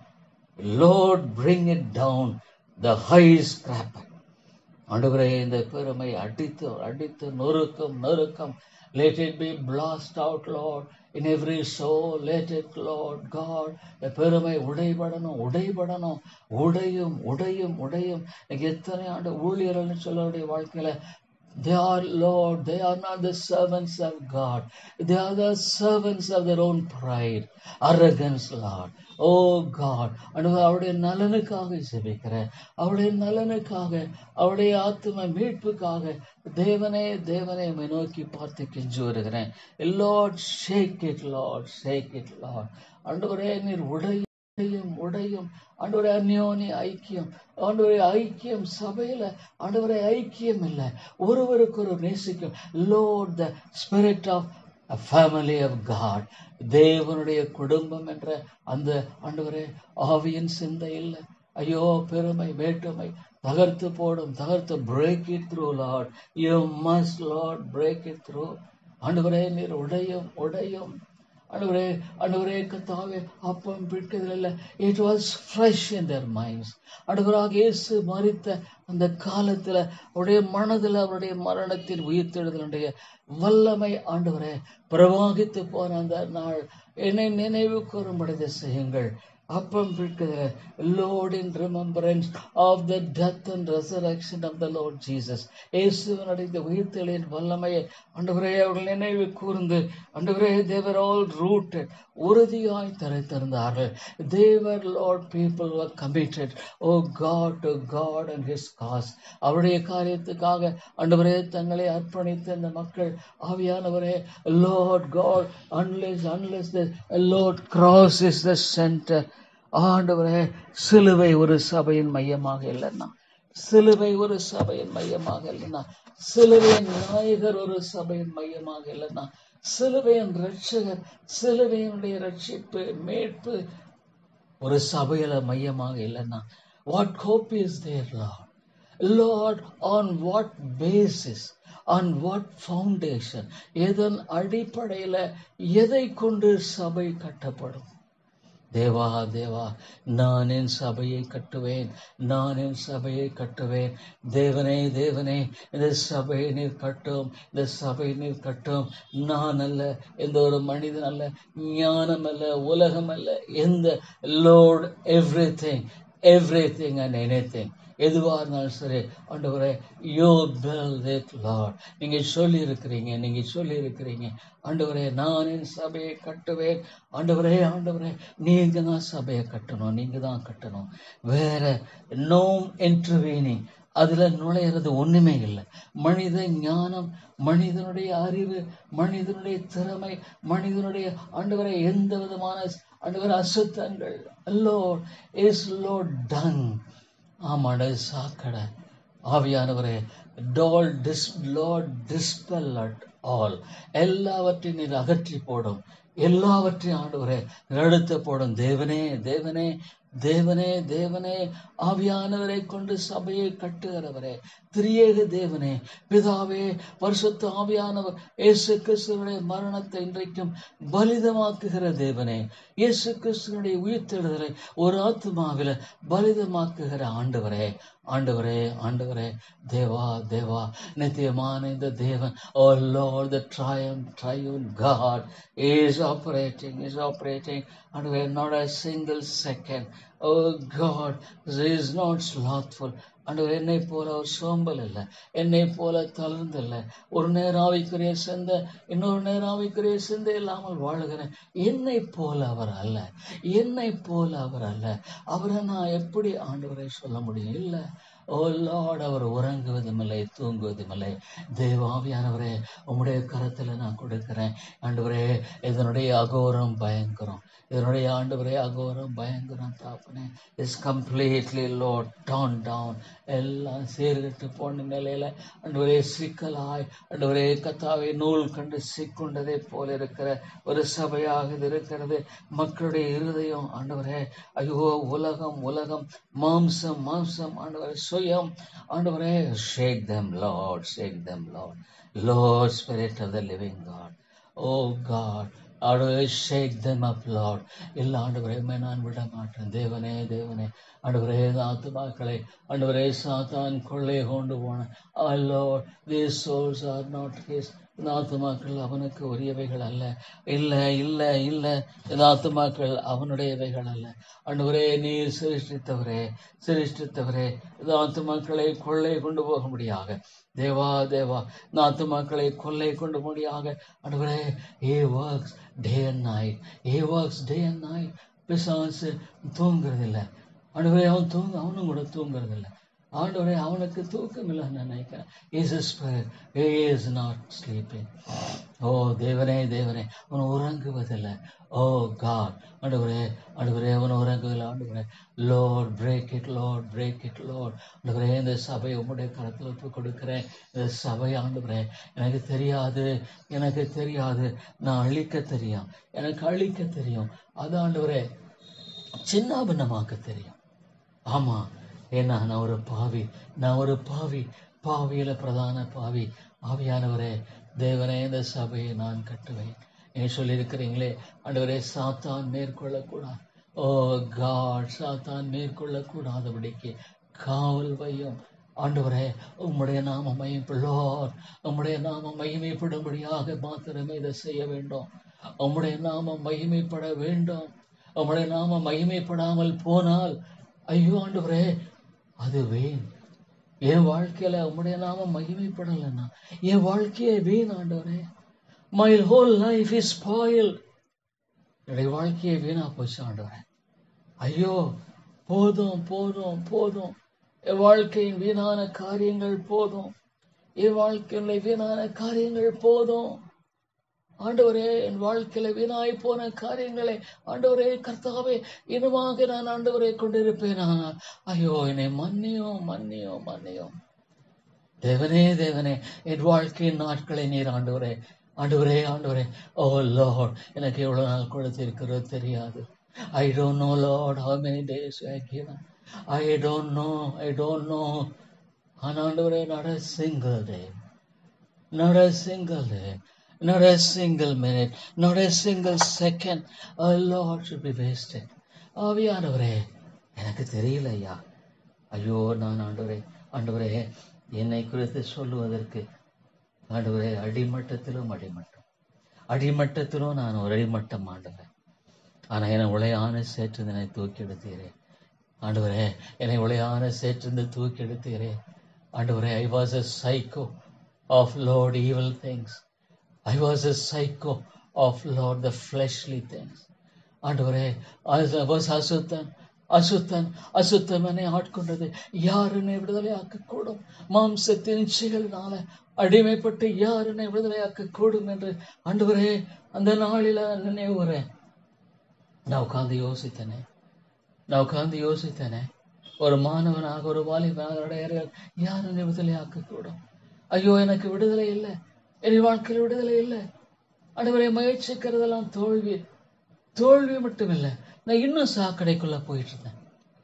lord bring it down the high scrap ஆண்டவரே இந்த பெருமை அடித்து அடித்து நொறுக்கம் நொறுக்கம் let it be blast out lord in every soul let it lord god இந்த பெருமை உடைபடணும் உடைபடணும் உடையும் உடையும் உடையும் இன்னைக்கு எத்தனை ஆண்டு ஊழியர்கள்னு சொல்லக்கூடிய வாழ்க்கையில They are Lord, they are not the servants of God. They are the servants of their own pride, arrogance, Lord. Oh God, அனுபவ அவருடைய நலனுக்காக ஜெபிக்கிறேன் அவருடைய நலனுக்காக அவருடைய ஆத்ம மீட்புக்காக தேவனே தேவனே உம்மை நோக்கி பார்த்து கெஞ்சு வருகிறேன் lord shake it Lord shake it lord ஆண்டவரே நீர் உடைய உடையும் உடையும் ஆண்டவரே அந்யோனி ஐக்கியம் ஆண்டவரே ஐக்கியம் சபையில ஆண்டவரே ஐக்கியம் இல்லை ஒருவருக்கு ஒரு நேசிக்கும் lord the spirit of family of God தேவனுடைய குடும்பம் என்ற அந்த ஆண்டவரே ஆவியின் சிந்தை இல்லை ஐயோ பெருமை வேற்றுமை தகர்த்து போடும் தகர்த்து break it through lord you must lord break it through ஆண்டவரே நீர் உடையும் உடையும் ஆண்டவரே ஆண்டவரே கத்தாவே அப்பம் பிடிக்கிறதில்ல it was fresh in their minds ஆண்டவராக இயேசு மறித்த அந்த காலத்துல அவருடைய மனதில் அவருடைய மரணத்தின் உயிர்த்தெழுதலுடைய வல்லமை ஆண்டவரே பிரவாகித்து போன அந்த நாள் என்னை நினைவு கூறும்படி செய்யுங்கள் அப்பம் பிடிக்கிற lord in remembrance of the death and resurrection of the lord Jesus இயேசுவனுடைய உயிர்த்தெளியின் வல்லமையை ஆண்டவரே அவர்கள் நினைவு கூர்ந்து ஆண்டவரே தேவர் ஆல் ரூட்டட் உறுதியாய் தரித்திருந்தார்கள் தேவர் lord people were committed O God to God and his cause அவருடைய காரியத்துக்காக ஆண்டவரே தங்களை அர்ப்பணித்த இந்த மக்கள் ஆவியானவரே lord God unless unless the lord cross is the centre ஆண்டவரே சிலுவை ஒரு சபையின் மையமாக இல்லைன்னா சிலுவை ஒரு சபையின் மையமாக இல்லைன்னா சிலுவையின் நாயகர் ஒரு சபையின் மையமாக இல்லைன்னா சிலுவையின் ரட்சகர் சிலுவையினுடைய ரட்சிப்பு மீட்பு ஒரு சபையில மையமாக இல்லைன்னா what hope is there lord lord on what basis on what foundation எதன் அடிப்படையில் எதை கொண்டு சபை கட்டப்படும் தேவா தேவா நான் என் சபையை கட்டுவேன் நான் என் சபையை கட்டுவேன் தேவனே தேவனே இந்த சபையை நீர் கட்டும் இந்த சபையை நீர் கட்டும் நான் அல்ல எந்த ஒரு மனிதன் அல்ல ஞானம் அல்ல உலகம் அல்ல எந்த lord everything everything and anything எதுவாக இருந்தாலும் சரி ஆண்டவரே யோ பில் இட் லார்ட் நீங்கள் சொல்லி இருக்கிறீங்க நீங்கள் சொல்லி இருக்கிறீங்க ஆண்டவரே நான் என் சபையை கட்டுவேன் ஆண்டவரே ஆண்டவரே நீங்க தான் சபையை கட்டணும் நீங்க தான் கட்டணும் வேற நோ இன்டர்வீனிங் அதுல நுழையிறது ஒண்ணுமே இல்லை மனித ஞானம் மனிதனுடைய அறிவு மனிதனுடைய திறமை மனிதனுடைய ஆண்டவரை எந்த விதமான ஆண்டவரை அசுத்தங்கள் லோட் இஸ் லோட் டன் ஆமாட சாக்கடை ஆவியானவரே toll this lord dispel at all எல்லாவற்றையும் நீர் அகற்றி போடும் எல்லாவற்றையும் ஆண்டவரே எடுத்து போடும் தேவனே தேவனே தேவனே தேவனே ஆவியானவரை கொண்டு சபையை கட்டுகிறவரே திரியேக தேவனே பிதாவே பரிசுத்த ஆவியானவர் இயேசு கிறிஸ்துவனுடைய மரணத்தை இன்றைக்கும் பலிதமாக்குகிற தேவனே இயேசு கிறிஸ்துவனுடைய உயிர்த்தெழுதலை ஒரு ஆத்மாவில பலிதமாக்குகிற ஆண்டவரே ஆண்டவரே ஆண்டவரே தேவா தேவா நித்தியமான இந்த தேவன் O Lord the triune triune God is operating is operating ஆண்டவரே not a single second oh god is not slothful ஆண்டவர் என்னை போல ஒரு சோம்பல் இல்லை என்னை போல தளர்ந்தில்லை ஒரு நேரம் ஆவிக்குரிய சிந்த இன்னொரு நேரம் ஆவிக்குரிய சிந்தை இல்லாமல் வாழுகிறேன் என்னை போல அவர் அல்ல என்னை போல அவர் அல்ல அவரை நான் எப்படி ஆண்டவரை சொல்ல முடியும் இல்லை ஓ லார்ட் அவர் உறங்குவதும் இல்லை தூங்குவதும் இல்லை தேவாவியானவரே உம்முடைய கரத்துல நான் கொடுக்கிறேன் ஆண்டவரே இதனுடைய அகோரம் பயங்கரம் இதனுடைய ஆண்டவரே அகோரம் பயங்கரம் தாப்பனே is completely lord down down எல்லாம் சீர்கட்டு போன நிலையில ஆண்டவரே சிக்கலாய் ஆண்டவரே கத்தாவை நூல் கண்டு சிக்குண்டதை போல இருக்கிற ஒரு சபையாக இது இருக்கிறது மக்களுடைய இருதயம் ஆண்டவரே ஐயோ உலகம் உலகம் மாம்சம் மாம்சம் ஆண்டவரே சுயம் ஆண்டவரே shake them lord shake them lord lord spirit of the living God O God ஆண்டவரே ஷேக் தெம் அப் லார்ட் இல்லை ஆண்டவரே உம்மை நான் விட மாட்டேன் தேவனே தேவனே ஆண்டவரே இந்த ஆத்துமாக்களை ஆண்டவரே சாத்தான் கொள்ளை கொண்டு போன lord these souls are not his இந்த ஆத்துமாக்கள் அவனுக்கு உரியவைகள் அல்ல இல்லை இல்லை இல்லை இந்த ஆத்துமாக்கள் அவனுடையவைகள் அல்ல ஆண்டவரே நீர் சிருஷ்டித்தவரே சிருஷ்டித்தவரே இந்த ஆத்துமாக்களை கொள்ளை கொண்டு போக முடியாக தேவா தேவா இந்த ஆத்துமாக்களை கொள்ளை கொண்டு முடியாக ஆண்டவரே he works day and night he works day and night பிசாசு தூங்குறதில்லை ஆண்டவரே அவன் தூங்க அவனும் கூட தூங்குறதில்லை ஆண்டவரே அவனுக்கு தூக்கம் இல்லைன்னு நினைக்கிறேன் is spirit is not sleeping O தேவனே தேவனே அவன் உறங்குவதில்லை ஓ காட் ஆண்டவரே ஆண்டவரே அவன் உறங்குவதில்லை ஆண்டவரே lord break it lord break it lord ஆண்டவரே இந்த சபை உம்முடைய கரத்தில் ஒப்பு கொடுக்கிறேன் இந்த சபை ஆண்டவரே எனக்கு தெரியாது எனக்கு தெரியாது நான் அழிக்க தெரியும் எனக்கு அழிக்க தெரியும் அது ஆண்டவரே சின்ன பின்னமாக்க தெரியும் ஆமா ஏன்னா நான் ஒரு பாவி நான் ஒரு பாவி பாவியில பிரதான பாவி ஆவியானவரே தேவனே இந்த சபையை நான் கட்டுவேன் நீங்க சொல்லியிருக்கிறீங்களே ஆண்டவரே சாத்தான் மேற்கொள்ளக்கூடாது ஓ காட் சாத்தான் மேற்கொள்ளக்கூடாதபடிக்கு காவல் வையும் ஆண்டவரே உம்முடைய நாம மையப்படோர் உம்முடைய நாம மகிமைப்படும்படியாக மாத்திரமே இதை செய்ய வேண்டும் உம்முடைய நாமம் மகிமைப்பட வேண்டும் உம்முடைய நாமம் மகிமைப்படாமல் போனால் ஐயோ ஆண்டவரே அது வீண் என் வாழ்க்கையில உம்முடைய நாமம் மகிமைப்படலைன்னா என் வாழ்க்கையே வீண் ஆண்டவரே my whole life is spoil என்னுடைய வாழ்க்கையே வீணா போச்சு ஆண்டவரே ஐயோ போதும் போதும் போதும் என் வாழ்க்கையின் வீணான காரியங்கள் போதும் என் வாழ்க்கையில வீணான காரியங்கள் போதும் ஆண்டவரே என் வாழ்க்கையில வீணாய் போன காரியங்களை ஆண்டவரே கர்த்தாவே இனமாக நான் ஆண்டவரை கொண்டிருப்பேன் ஆனால் ஐயோ என்னை மன்னியும் மன்னியும் மன்னியும் தேவனே தேவனே என் வாழ்க்கையின் நாட்களை நீர் ஆண்டவரே ஆண்டவரே ஆண்டவரே ஓ லார்ட் எனக்கு எவ்வளவு நாள் கொடுத்திருக்கிறது தெரியாது I don't know lord how many days I given I don't know I don't know ஆனால் ஆண்டவரே not a single day not a single day not a single minute not a single second our lord should be wasted ஆவியானவரே எனக்கு தெரியல ஐயா ஐயோ நான் ஆண்டவரே ஆண்டவரே என்னை குறித்து சொல்லுவதற்கு ஆண்டவரே அடிமட்டத்திலும் அடிமட்டம் அடிமட்டத்திலும் நான் ஒரு அடிமட்டம் ஆண்டவரே ஆனா என்னை உளையான சேற்றினை தூக்கி எடுத்தீரே ஆண்டவரே என்னை உளையான சேற்றிருந்து தூக்கி எடுத்தீரே ஆண்டவரே I was a psycho of lord evil things i was a psycho of lord the fleshly things ஆண்டவரே I was அசுத்தன் அசுத்தன் அசுத்தம் என்னை ஆட்கொண்டது யார் என்னை விடுதலையாக்க கூடும் மாம்சத்தின் இச்சைகளினால அடிமைப்பட்டு யார் என்னை விடுதலையாக்க கூடும் என்று ஆண்டவரே அந்த நாளில நினைவுறேன் நான் உட்கார்ந்து யோசித்தனே நான் உட்கார்ந்து யோசித்தனே ஒரு மாணவனாக ஒரு வாலிபனாக அடையார்கள் யார் என்னை விடுதலையாக்க கூடும் ஐயோ எனக்கு விடுதலை இல்லை என் வாழ்க்கையில் விடுதலை இல்லை ஆண்டவரை முயற்சிக்கிறதெல்லாம் தோல்வி தோல்வி மட்டும் இல்லை நான் இன்னும் சாக்கடைக்குள்ள போயிட்டு இருந்தேன்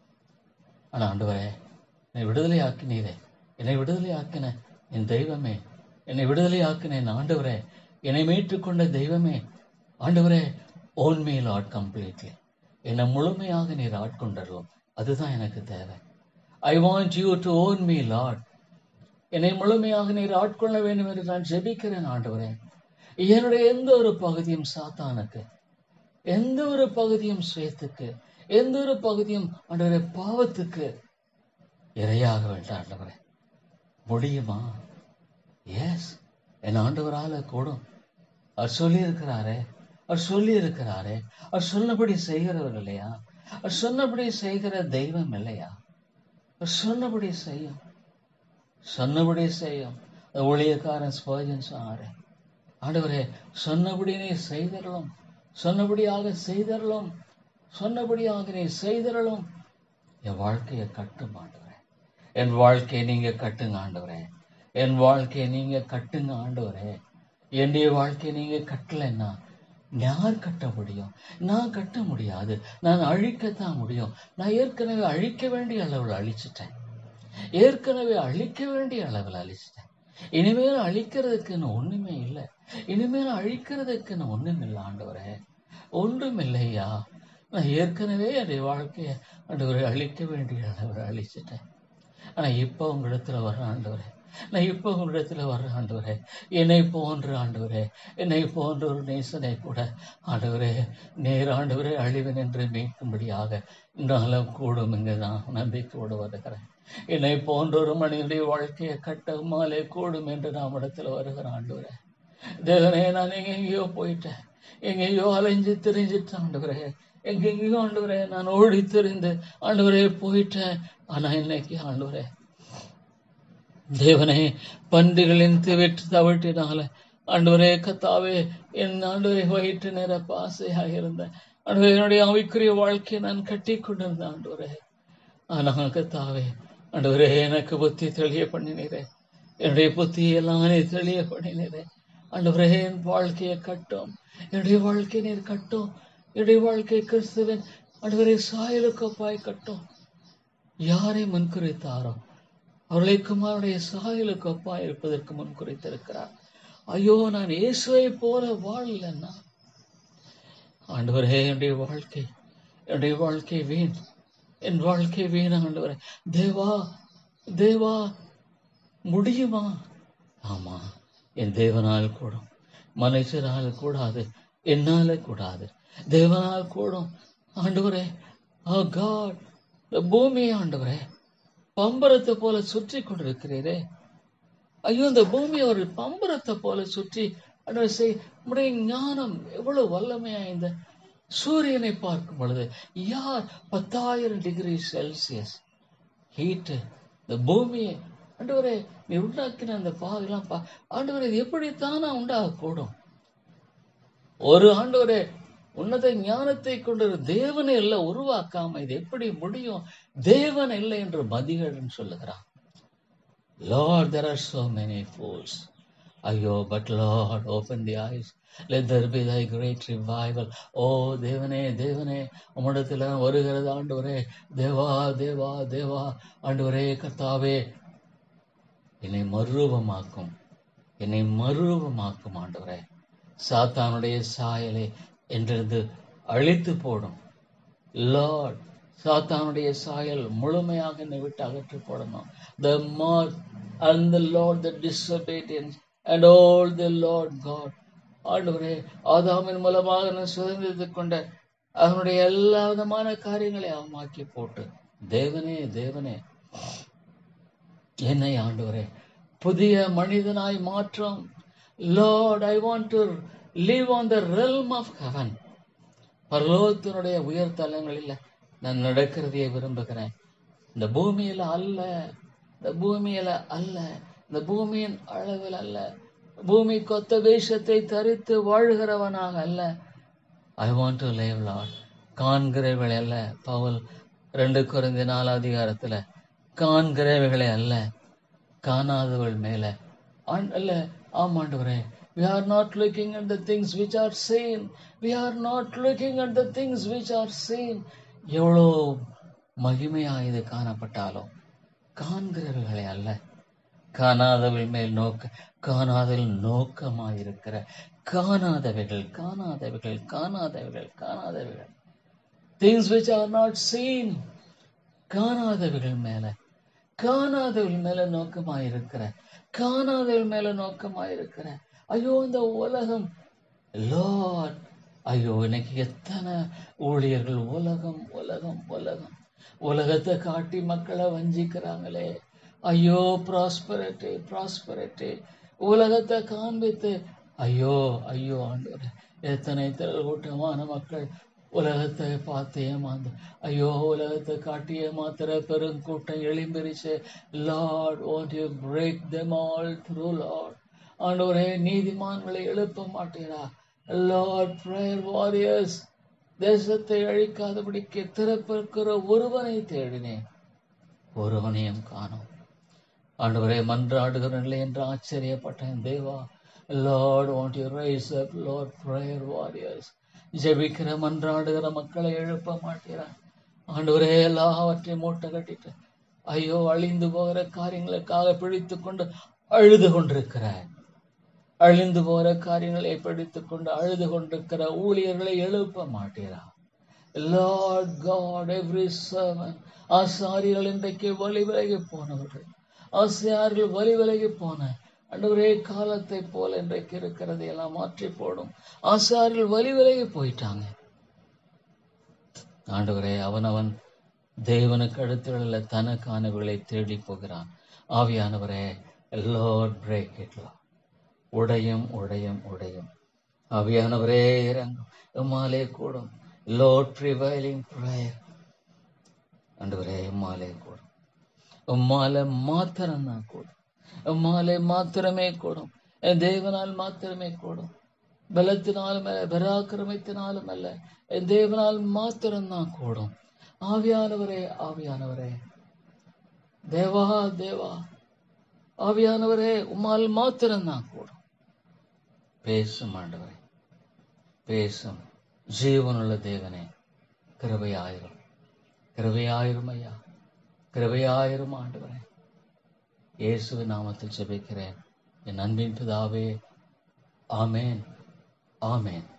ஆனா ஆண்டவரே என்னை விடுதலை ஆக்கினீரே என்னை விடுதலை ஆக்கின என் தெய்வமே என்னை விடுதலை ஆக்கின என் ஆண்டவரே என்னை மீட்டுக்கொண்ட தெய்வமே ஆண்டவரே ஓன் மீ லாட் கம்ப்ளீட்லி என்னை முழுமையாக நீர் ஆட்கொண்டரும் அதுதான் எனக்கு தேவை I want you to own me lord என்னை முழுமையாக நீர் ஆட்கொள்ள வேண்டும் என்று நான் ஜெபிக்கிறேன் ஆண்டவரே என்னுடைய எந்த ஒரு பகுதியும் சாத்தானுக்கு எந்த ஒரு பகுதியும் சுயத்துக்கு எந்த ஒரு பகுதியும் ஆண்டவரே பாவத்துக்கு இரையாக வேண்டாம் ஆண்டவரே முடியுமா எஸ் என் ஆண்டவரால கூடும் அவர் சொல்லி இருக்கிறாரே அவர் சொல்லி இருக்கிறாரே அவர் சொன்னபடி செய்கிறவர் இல்லையா அவர் சொன்னபடி செய்கிற தெய்வம் இல்லையா அவர் சொன்னபடி செய்யும் சொன்னபடி செய்யும் அந்த ஊழியக்காரன் ஸ்பர்ஜன் சொன்னாரே ஆண்டவரே சொன்னபடி நீ செய்தரலும் சொன்னபடியாக செய்தரலும் சொன்னபடியாக நீ செய்தரலும் என் வாழ்க்கையை கட்டும் ஆண்டவரே என் வாழ்க்கையை நீங்க கட்டுங்க ஆண்டவரே என் வாழ்க்கையை நீங்க கட்டுங்க ஆண்டவரே என்னுடைய வாழ்க்கையை நீங்க கட்டலைன்னா யார் கட்ட முடியும் நான் கட்ட முடியாது நான் அழிக்கத்தான் முடியும் நான் ஏற்கனவே அழிக்க வேண்டிய அளவில் அழிச்சிட்டேன் ஏற்கனவே அழிக்க வேண்டிய அளவில் அழிச்சிட்டேன் இனிமேல் அழிக்கிறதுக்குன்னு ஒண்ணுமே இல்லை இனிமேல் அழிக்கிறதுக்குன்னு ஒண்ணும் இல்லை ஆண்டவரே ஒன்றும் இல்லையா நான் ஏற்கனவே என்னுடைய வாழ்க்கையை ஆண்டவரை அழிக்க வேண்டிய அளவில் அழிச்சிட்டேன் ஆனா இப்போ உங்களிடத்துல வர்ற ஆண்டவரே நான் இப்போ உங்களிடத்துல வர்ற ஆண்டவரே என்னை போன்ற ஆண்டவரே என்னை போன்ற ஒரு நேசனை கூட ஆண்டவரே நேர் ஆண்டவரே அழிவன் என்று மீட்கும்படியாக இன்றாலும் கூடும் இங்கே நான் நம்பிக்கையோடு வருகிறேன் என்னை போன்ற ஒரு மனிதனுடைய வாழ்க்கையை கட்ட மாலே கூடும் என்று நாம் இடத்துல வருகிற ஆண்டவரே தேவனே நான் எங்கெங்கேயோ போயிட்டேன் எங்கேயோ அலைஞ்சு திரிஞ்சிட்டேன் ஆண்டவரே எங்கெங்கேயோ ஆண்டவரே நான் ஓடி திரிந்து ஆண்டவரே போயிட்டேன் ஆனா இன்னைக்கு ஆண்டவரே தேவனே பன்றிகளின் திவிட்டு தவிட்டினால ஆண்டவரே கத்தாவே என் ஆண்டவரை வயிற்று நிற பாசையாக இருந்தேன் ஆண்டவரே என்னுடைய ஆவிக்குரிய வாழ்க்கையை நான் கட்டி கொண்டிருந்தேன் ஆண்டவரே ஆனா கத்தாவே ஆண்டவரே எனக்கு புத்தி தெளிய பண்ணினீரே என்னுடைய புத்தியை எல்லாம் நீ தெளிய பண்ணினீரே ஆண்டவரே என் வாழ்க்கையை கட்டும் என்னுடைய வாழ்க்கை நீர் கட்டும் என்னுடைய வாழ்க்கை கிறிஸ்துவின் ஆண்டவரே சாயலுக்கப்பாய் கட்டும் யாரை முன்குறித்தாரோ அவர்களை குமாரனுடைய சாயலுக்கு அப்பா இருப்பதற்கு முன் குறித்திருக்கிறார் ஐயோ நான் இயேசுவை போல வாழலன்னா ஆண்டவரே என்னுடைய வாழ்க்கை என்னுடைய வாழ்க்கை வீண் என் வாழ்க்கை வீண் ஆண்டவரே தேவா தேவா முடியுமா ஆமா என் தேவனால் கூடும் மனுஷனால் கூடாது என்னால கூடாது தேவனால் கூடும் ஆண்டவரே ஓ காட் இந்த பூமியை ஆண்டவரே பம்பரத்தை போல சுற்றி கொண்டிருக்கிறீரே ஐயோ இந்த பூமி ஒரு பம்பரத்தை போல சுற்றி ஆண்டவரே செய் உடைய ஞானம் எவ்வளவு வல்லமையா இந்த சூரியனை பார்க்கும் பொழுது யார் பத்தாயிரம் டிகிரி செல்சியஸ் ஹீட்டு இந்த பூமியை ஆண்டவரே நீ உண்டாக்கின அந்த பாகெல்லாம் பா ஆண்டவரே இது எப்படித்தானா உண்டாக கூடும் ஒரு ஆண்டவரே உன்னத ஞானத்தை கொண்டு தேவனை எல்லாம் உருவாக்காம இது எப்படி முடியும் தேவன் இல்லை என்று மதிகடன் சொல்லுகிறான் lord there are so many fools ஐயோ but lord open the eyes let there be thy great revival O தேவனே தேவனே உம்மிடத்துல வருகிறது ஆண்டவரே தேவா தேவா தேவா ஆண்டவரே கர்த்தாவே என்னை மறுரூபமாக்கும் என்னை மறுரூபமாக்கும் ஆண்டவரே சாத்தானுடைய சாயலை என்றிருந்து அழித்து போடும் லார்ட் சாத்தானுடைய சாயல் முழுமையாக என்னை விட்டு அகற்றி போடணும் the mark and the lord the disobedience and all the lord God ஆண்டவரே ஆதாமின் மூலமாக நான் சுதந்திரத்துக் கொண்ட அவனுடைய எல்லா விதமான காரியங்களை அவமாக்கி போட்டு தேவனே தேவனே என்னை ஆண்டவரே புதிய மனிதனாய் மாற்றம் lord I want to live on the realm of heaven பரலோகத்தினுடைய உயர் தலங்களில் நான் நடக்கிறதையே விரும்புகிறேன் இந்த பூமியில அல்ல இந்த பூமியில அல்ல இந்த பூமியின் அளவில் அல்ல பூமி கொத்த வேஷத்தை தரித்து வாழ்கிறவனாக அல்ல I want to live lord காண்கிறவைகளை அல்ல பவுல் ரெண்டு குறைந்த நாலு அதிகாரத்துல காண்கிறவைகளை அல்ல காணாதவள் மேல ஆண் அல்ல ஆமாண்டவரே we are not looking at the things which are seen we are not looking at the things which are seen எவ்வளோ மகிமையா இது காணப்பட்டாலும் காண்கிறவர்களை அல்ல காணாதவள் மேல் நோக்க காணாதல் நோக்கமாயிருக்கிற காணாதவைகள் காணாதவைகள் காணாதவைகள் காணாதவைகள் things which are not seen காணாதவைகள் மேல காணாதவள் மேல நோக்கமாயிருக்கிற காணாதவள் மேல நோக்கமாயிருக்கிற ஐயோ இந்த உலகம் லார்ட் ஐயோ இன்னைக்கு எத்தனை ஊழியர்கள் உலகம் உலகம் உலகம் உலகத்தை காட்டி மக்களை வஞ்சிக்கிறாங்களே ஐயோ ப்ராஸ்பரிட்டி ப்ராஸ்பரிட்டி உலகத்தை காண்பித்து ஐயோ ஐயோ ஆண்டவரே எத்தனை திரள் கூட்டமான மக்கள் உலகத்தை பார்த்து ஏமாந்து ஐயோ உலகத்தை காட்டி ஏமாத்துற பெருங்கூட்டம் எழும்பிரிச்சு lord want you break them all through lord ஆண்டவரே நீதிமான்களை எழுப்ப மாட்டீரா லார்ட் பிரேயர் வாரியர்ஸ் தேசத்தை அழிக்காதபடிக்கு திறப்பிருக்கிற ஒருவனை தேடினேன் ஒருவனையும் காணோம் ஆண்டவரே மன்றாடுகிறேன் என்று ஆச்சரியப்பட்டேன் தேவா lord want you rise up lord prayer warriors ஜெபிக்கிற மன்றாடுகிற மக்களை எழுப்ப மாட்டேறான் ஆண்டவரே எல்லாவற்றையும் மூட்டை கட்டிட்டு ஐயோ அழிந்து போகிற காரியங்களுக்காக பிடித்து கொண்டு அழுது கொண்டிருக்கிற அழிந்து போகிற காரியங்களை பிடித்து கொண்டு அழுது கொண்டிருக்கிற ஊழியர்களை எழுப்ப மாட்டேறா லார்ட் காட் எவ்ரி சர்வன் ஆசாரியர்கள் இன்றைக்கு வழி விலகி போனவர்கள் ஆசியார்கள் வழி விலகி போன அன்றுவரே காலத்தை போல இன்றைக்கு இருக்கிறதை எல்லாம் மாற்றி போடும் ஆசாரிகள் வழி விலகி போயிட்டாங்க ஆண்டவரே அவனவன் தேவனுக்கு அடுத்துள்ள தனக்கானவர்களை தேடி போகிறான் ஆவியானவரே லார்ட் பிரேக் இட் உடையும் உடையும் உடையும் ஆவியானவரே இறங்கும் எம்மாலே கூடும் லார்ட் ப்ரிவைலிங் ப்ரேயர் ஆண்டவரே எம்மாலே கூடும் உம்மால மாத்திரம் தான் கூடும் உம்மாலே மாத்திரமே கூடும் என் தேவனால் மாத்திரமே கூடும் பலத்தினாலும் அல்ல பராக்கிரமத்தினாலும் அல்ல என் தேவனால் மாத்திரம்தான் கூடும் ஆவியானவரே ஆவியானவரே தேவா தேவா ஆவியானவரே உம்மால் மாத்திரம்தான் கூடும் பேசும் ஆண்டவரே பேசும் ஜீவனுள்ள தேவனே கிருபையாயிரும் கிருபையாயிரும் ஐயா கிருபையாயிரும் ஆண்டவரே இயேசுவின் நாமத்தில் ஜெபிக்கிறேன் என் அன்பின் பிதாவே ஆமேன் ஆமேன்